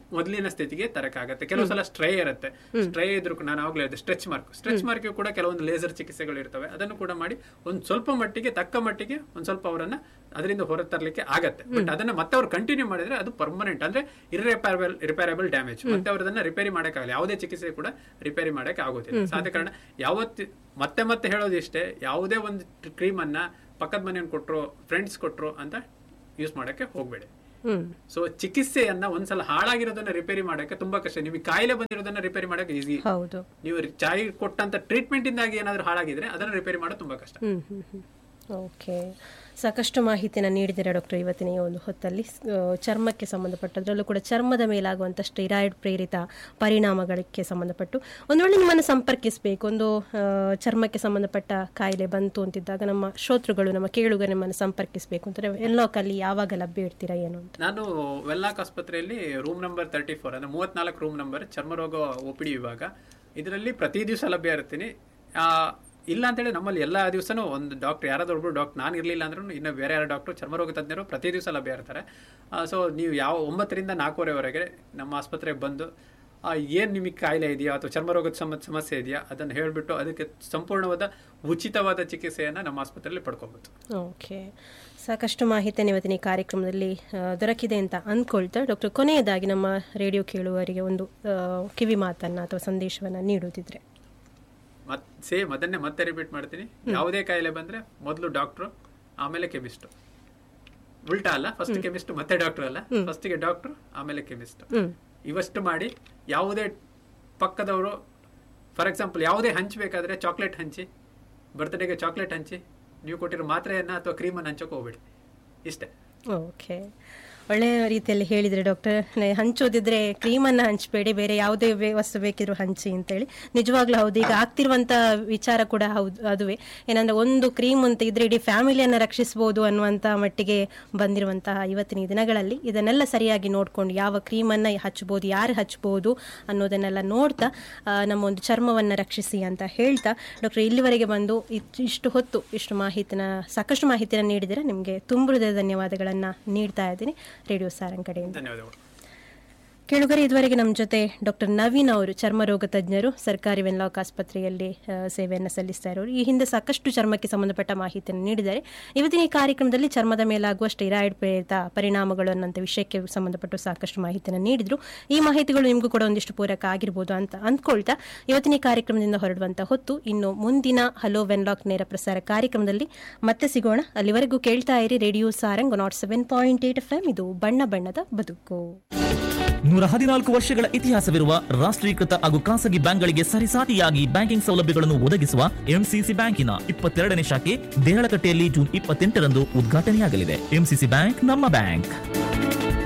ಮೊದಲಿನ ಸ್ಥಿತಿಗೆ ತರಕಾಗತ್ತೆ ಕೆಲವು ಸಲ ಸ್ಟ್ರೈ ಇರುತ್ತೆ ಸ್ಟ್ರೈ ಇದ್ರು ಕೂಡ ನಾನು ಆಗ್ಲೇ ಹೇಳಿದೆ ಸ್ಟ್ರೆಚ್ ಮಾರ್ಕ್ ಸ್ಟ್ರೆಚ್ ಮಾರ್ಕ್ ಕೂಡ ಕೆಲವೊಂದು ಲೇಸರ್ ಚಿಕಿತ್ಸೆಗಳು ಇರ್ತವೆ ಅದನ್ನು ಕೂಡ ಮಾಡಿ ಒಂದ್ ಸ್ವಲ್ಪ ಮಟ್ಟಿಗೆ ತಕ್ಕ ಮಟ್ಟಿಗೆ ಒಂದ್ ಸ್ವಲ್ಪ ಅವರನ್ನ ಅದರಿಂದ ಹೊರ ತರಲಿಕ್ಕೆ ಆಗತ್ತೆ ಬಟ್ ಅದನ್ನ ಮತ್ತೆ ಅವ್ರು ಕಂಟಿನ್ಯೂ ಮಾಡಿದ್ರೆ ಅದು ಪರ್ಮನೆಂಟ್ ಅಂದ್ರೆ ಇರ್ರಿಪೇರಬಲ್ ರಿಪೇರಬಲ್ ಡ್ಯಾಮೇಜ್ ಮತ್ತೆ ಅವ್ರದನ್ನ ರಿಪೇರಿ ಮಾಡಕ್ಕಾಗಲ್ಲ ಯಾವುದೇ ಚಿಕಿತ್ಸೆ ಕೂಡ ರಿಪೇರಿ ಮಾಡಕ್ಕೆ ಆಗೋದಿಲ್ಲ ಸೊ ಆದ ಕಾರಣ ಯಾವತ್ತು ಮತ್ತೆ ಮತ್ತೆ ಹೇಳೋದು ಇಷ್ಟೇ ಯಾವುದೇ ಒಂದು ಕ್ರೀಮ್ ಅನ್ನ ಪಕ್ಕದ ಮನೆಯವ್ನು ಕೊಟ್ರು ಫ್ರೆಂಡ್ಸ್ ಕೊಟ್ರು ಅಂತ ಯೂಸ್ ಮಾಡಕ್ಕೆ ಹೋಗ್ಬೇಡಿ ಹ್ಮ್ ಸೊ ಚಿಕಿತ್ಸೆಯನ್ನ ಒಂದ್ಸಲ ಹಾಳಾಗಿರೋದನ್ನ ರಿಪೇರಿ ಮಾಡಕ್ಕೆ ತುಂಬಾ ಕಷ್ಟ ನಿಮಗೆ ಕಾಯಿಲೆ ಬಂದಿರೋದನ್ನ ರಿಪೇರಿ ಮಾಡಕ್ಕೆ ಈಸಿ ಹೌದು ನೀವು ಚಾಯ್ ಕೊಟ್ಟಂತ ಟ್ರೀಟ್ಮೆಂಟ್ ಇಂದಾಗಿ ಏನಾದ್ರು ಹಾಳಾಗಿದ್ರೆ ಅದನ್ನ ರಿಪೇರಿ ಮಾಡೋದು ತುಂಬಾ ಕಷ್ಟ ಹ್ಮ್ ಹ್ಮ್ ಹ್ಮ್ ಓಕೆ ಸಾಕಷ್ಟು ಮಾಹಿತಿನ ನೀಡಿದ್ದೀರಾ ಡಾಕ್ಟರ್ ಇವತ್ತಿನ ಈ ಒಂದು ಹೊತ್ತಲ್ಲಿ ಆ, ಚರ್ಮಕ್ಕೆ ಸಂಬಂಧಪಟ್ಟ ಅದರಲ್ಲೂ ಕೂಡ ಚರ್ಮದ ಮೇಲಾಗುವಂಥ ಸ್ಟೆರಾಯ್ಡ್ ಪ್ರೇರಿತ ಪರಿಣಾಮಗಳಿಗೆ ಸಂಬಂಧಪಟ್ಟು ಒಂದು ವೇಳೆ ನಿಮ್ಮನ್ನು ಸಂಪರ್ಕಿಸಬೇಕು ಒಂದು ಆ, ಚರ್ಮಕ್ಕೆ ಸಂಬಂಧಪಟ್ಟ ಕಾಯಿಲೆ ಬಂತು ಅಂತಿದ್ದಾಗ ನಮ್ಮ ಶ್ರೋತೃಗಳು ನಮ್ಮ ಕೇಳುಗ ನಿಮ್ಮನ್ನು ಸಂಪರ್ಕಿಸಬೇಕು ಅಂತಂದ್ರೆ ಎಲ್ಲೋಕಲ್ಲಿ ಯಾವಾಗ ಲಭ್ಯ ಇರ್ತೀರಾ ಏನು ಅಂತ ನಾನು ವೆಲ್ಲಾಕ್ ಆಸ್ಪತ್ರೆಯಲ್ಲಿ ರೂಮ್ ನಂಬರ್ ತರ್ಟಿ ಫೋರ್ ಅಂದ್ರೆ ಮೂವತ್ನಾಲ್ಕು ರೂಮ್ ನಂಬರ್ ಚರ್ಮರೋಗ ಒಪಿಡಿ ವಿಭಾಗ ಇದರಲ್ಲಿ ಪ್ರತಿ ದಿವಸ ಲಭ್ಯ ಇರ್ತೀನಿ ಆ, ಇಲ್ಲ ಅಂತೇಳಿ ನಮ್ಮಲ್ಲಿ ಎಲ್ಲ ದಿವಸನೂ ಒಂದು ಡಾಕ್ಟರ್ ಯಾರಾದ್ರೂ ಒಬ್ರು ಡಾಕ್ಟರ್ ನಾನು ಇರಲಿಲ್ಲ ಅಂದ್ರೂ ಇನ್ನು ಬೇರೆ ಯಾರು ಡಾಕ್ಟರ್ ಚರ್ಮರೋಗ ತಜ್ಞರು ಪ್ರತಿ ದಿವಸ ಲಭ್ಯ ಇರ್ತಾರೆ ಸೊ ನೀವು ಯಾವ ಒಂಬತ್ತರಿಂದ ನಾಲ್ಕೂವರೆವರೆಗೆ ನಮ್ಮ ಆಸ್ಪತ್ರೆಗೆ ಬಂದು ಏನು ನಿಮಗೆ ಕಾಯಿಲೆ ಇದೆಯಾ ಅಥವಾ ಚರ್ಮರೋಗದ ಸಮ ಸಮಸ್ಯೆ ಇದೆಯಾ ಅದನ್ನು ಹೇಳಿಬಿಟ್ಟು ಅದಕ್ಕೆ ಸಂಪೂರ್ಣವಾದ ಉಚಿತವಾದ ಚಿಕಿತ್ಸೆಯನ್ನು ನಮ್ಮ ಆಸ್ಪತ್ರೆಯಲ್ಲಿ ಪಡ್ಕೋಬಹುದು ಓಕೆ ಸಾಕಷ್ಟು ಮಾಹಿತಿಯನ್ನು ಇವತ್ತಿನ ಈ ಕಾರ್ಯಕ್ರಮದಲ್ಲಿ ಆ, ದೊರಕಿದೆ ಅಂತ ಅಂದ್ಕೊಳ್ತಾ ಡಾಕ್ಟರ್ ಕೊನೆಯದಾಗಿ ನಮ್ಮ ರೇಡಿಯೋ ಕೇಳುವವರಿಗೆ ಒಂದು ಆ, ಕಿವಿ ಮಾತನ್ನ ಅಥವಾ ಸಂದೇಶವನ್ನ ನೀಡುತ್ತಿದ್ರೆ ಮತ್ ಸೇಮ್ ಅದನ್ನೇ ಮತ್ತೆ ರಿಪೀಟ್ ಮಾಡ್ತೀನಿ ಯಾವುದೇ ಕಾಯಿಲೆ ಬಂದ್ರೆ ಮೊದಲು ಡಾಕ್ಟ್ರು ಆಮೇಲೆ ಕೆಮಿಸ್ಟ್ ಉಲ್ಟಾ ಅಲ್ಲ ಫಸ್ಟ್ ಕೆಮಿಸ್ಟ್ ಮತ್ತೆ ಡಾಕ್ಟರ್ ಅಲ್ಲ ಫಸ್ಟಿಗೆ ಡಾಕ್ಟರ್ ಆಮೇಲೆ ಕೆಮಿಸ್ಟ್ ಹ್ಮ್ ಇವಷ್ಟು ಮಾಡಿ ಯಾವುದೇ ಪಕ್ಕದವರು ಫಾರ್ ಎಕ್ಸಾಂಪಲ್ ಯಾವುದೇ ಹಂಚಬೇಕಾದ್ರೆ ಚಾಕ್ಲೇಟ್ ಹಂಚಿ ಬರ್ತ್ಡೇಗೆ ಚಾಕ್ಲೇಟ್ ಹಂಚಿ ನೀವು ಕೊಟ್ಟಿರೋ ಮಾತ್ರೆಯನ್ನ ಅಥವಾ ಕ್ರೀಮನ್ನು ಹಂಚೋಕೆ ಹೋಗ್ಬೇಡಿ ಇಷ್ಟೇ ಓಕೆ ಒಳ್ಳೆಯ ರೀತಿಯಲ್ಲಿ ಹೇಳಿದರೆ ಡಾಕ್ಟರ್ ಹಂಚೋದಿದ್ರೆ ಕ್ರೀಮನ್ನು ಹಂಚಬೇಡಿ ಬೇರೆ ಯಾವುದೇ ಬೇ- ವಸ್ತು ಬೇಕಿದ್ರು ಹಂಚಿ ಅಂತೇಳಿ ನಿಜವಾಗ್ಲೂ ಹೌದು ಈಗ ಆಗ್ತಿರುವಂಥ ವಿಚಾರ ಕೂಡ ಹೌದು ಅದುವೇ ಏನಂದ್ರೆ ಒಂದು ಕ್ರೀಮ್ ಅಂತ ಇದ್ರೆ ಇಡೀ ಫ್ಯಾಮಿಲಿಯನ್ನು ರಕ್ಷಿಸ್ಬೋದು ಅನ್ನುವಂಥ ಮಟ್ಟಿಗೆ ಬಂದಿರುವಂತಹ ಇವತ್ತಿನ ಈ ದಿನಗಳಲ್ಲಿ ಇದನ್ನೆಲ್ಲ ಸರಿಯಾಗಿ ನೋಡ್ಕೊಂಡು ಯಾವ ಕ್ರೀಮನ್ನು ಹಚ್ಬೋದು ಯಾರು ಹಚ್ಬೋದು ಅನ್ನೋದನ್ನೆಲ್ಲ ನೋಡ್ತಾ ಆ, ನಮ್ಮ ಒಂದು ಚರ್ಮವನ್ನು ರಕ್ಷಿಸಿ ಅಂತ ಹೇಳ್ತಾ ಡಾಕ್ಟರ್ ಇಲ್ಲಿವರೆಗೆ ಬಂದು ಇತ್- ಇಷ್ಟು ಹೊತ್ತು ಇಷ್ಟು ಮಾಹಿತಿನ ಸಾಕಷ್ಟು ಮಾಹಿತಿನ ನೀಡಿದರೆ ನಿಮಗೆ ತುಂಬ ಹೃದಯ ಧನ್ಯವಾದಗಳನ್ನು ನೀಡ್ತಾ ಇದ್ದೀನಿ ರೇಡಿಯೋ ಸಾರಂಗ್ ಕಡೆಯಿಂದ ಧನ್ಯವಾದಗಳು ಕೇಳುಗರೆ ಇದುವರೆಗೆ ನಮ್ಮ ಜೊತೆ ಡಾಕ್ಟರ್ ನವೀನ್ ಅವರು ಚರ್ಮರೋಗ ತಜ್ಞರು ಸರ್ಕಾರಿ ವೆನ್ಲಾಕ್ ಆಸ್ಪತ್ರೆಯಲ್ಲಿ ಆ, ಸೇವೆಯನ್ನು ಸಲ್ಲಿಸ್ತಾ ಇರೋರು ಈ ಹಿಂದೆ ಸಾಕಷ್ಟು ಚರ್ಮಕ್ಕೆ ಸಂಬಂಧಪಟ್ಟ ಮಾಹಿತಿಯನ್ನು ನೀಡಿದ್ದಾರೆ ಇವತ್ತಿನ ಈ ಕಾರ್ಯಕ್ರಮದಲ್ಲಿ ಚರ್ಮದ ಮೇಲಾಗುವ ಸ್ಟೆರಾಯ್ಡ್ ಪ್ರೇರಿತ ಪರಿಣಾಮಗಳು ಅನ್ನೋಂಥ ವಿಷಯಕ್ಕೆ ಸಂಬಂಧಪಟ್ಟು ಸಾಕಷ್ಟು ಮಾಹಿತಿಯನ್ನು ನೀಡಿದ್ರು ಈ ಮಾಹಿತಿಗಳು ನಿಮಗೂ ಕೂಡ ಒಂದಿಷ್ಟು ಪೂರಕ ಆಗಿರ್ಬೋದು ಅಂತ ಅಂದ್ಕೊಳ್ತಾ ಇವತ್ತಿನ ಈ ಕಾರ್ಯಕ್ರಮದಿಂದ ಹೊರಡುವಂಥ ಹೊತ್ತು ಇನ್ನು ಮುಂದಿನ ಹಲೋ ವೆನ್ಲಾಕ್ ನೇರ ಪ್ರಸಾರ ಕಾರ್ಯಕ್ರಮದಲ್ಲಿ ಮತ್ತೆ ಸಿಗೋಣ ಅಲ್ಲಿವರೆಗೂ ಕೇಳ್ತಾ ಇರಿ radio Sarang nought seven point eight F ಇದು ಬಣ್ಣ ಬಣ್ಣದ ಬದುಕು ನೂರ ಹದಿನಾಲ್ಕು ವರ್ಷಗಳ ಇತಿಹಾಸವಿರುವ ರಾಷ್ಟ್ರೀಕೃತ ಹಾಗೂ ಖಾಸಗಿ ಬ್ಯಾಂಕ್ಗಳಿಗೆ ಸರಿಸಾಟಿಯಾಗಿ ಬ್ಯಾಂಕಿಂಗ್ ಸೌಲಭ್ಯಗಳನ್ನು ಒದಗಿಸುವ ಎಂಸಿಸಿ ಬ್ಯಾಂಕಿನ ಇಪ್ಪತ್ತೆರಡನೇ ಶಾಖೆ ದೇಹಳಕಟ್ಟೆಯಲ್ಲಿ ಜೂನ್ ಇಪ್ಪತ್ತೆಂಟರಂದು ಉದ್ಘಾಟನೆಯಾಗಲಿದೆ ಎಂಸಿಸಿ ಬ್ಯಾಂಕ್ ನಮ್ಮ ಬ್ಯಾಂಕ್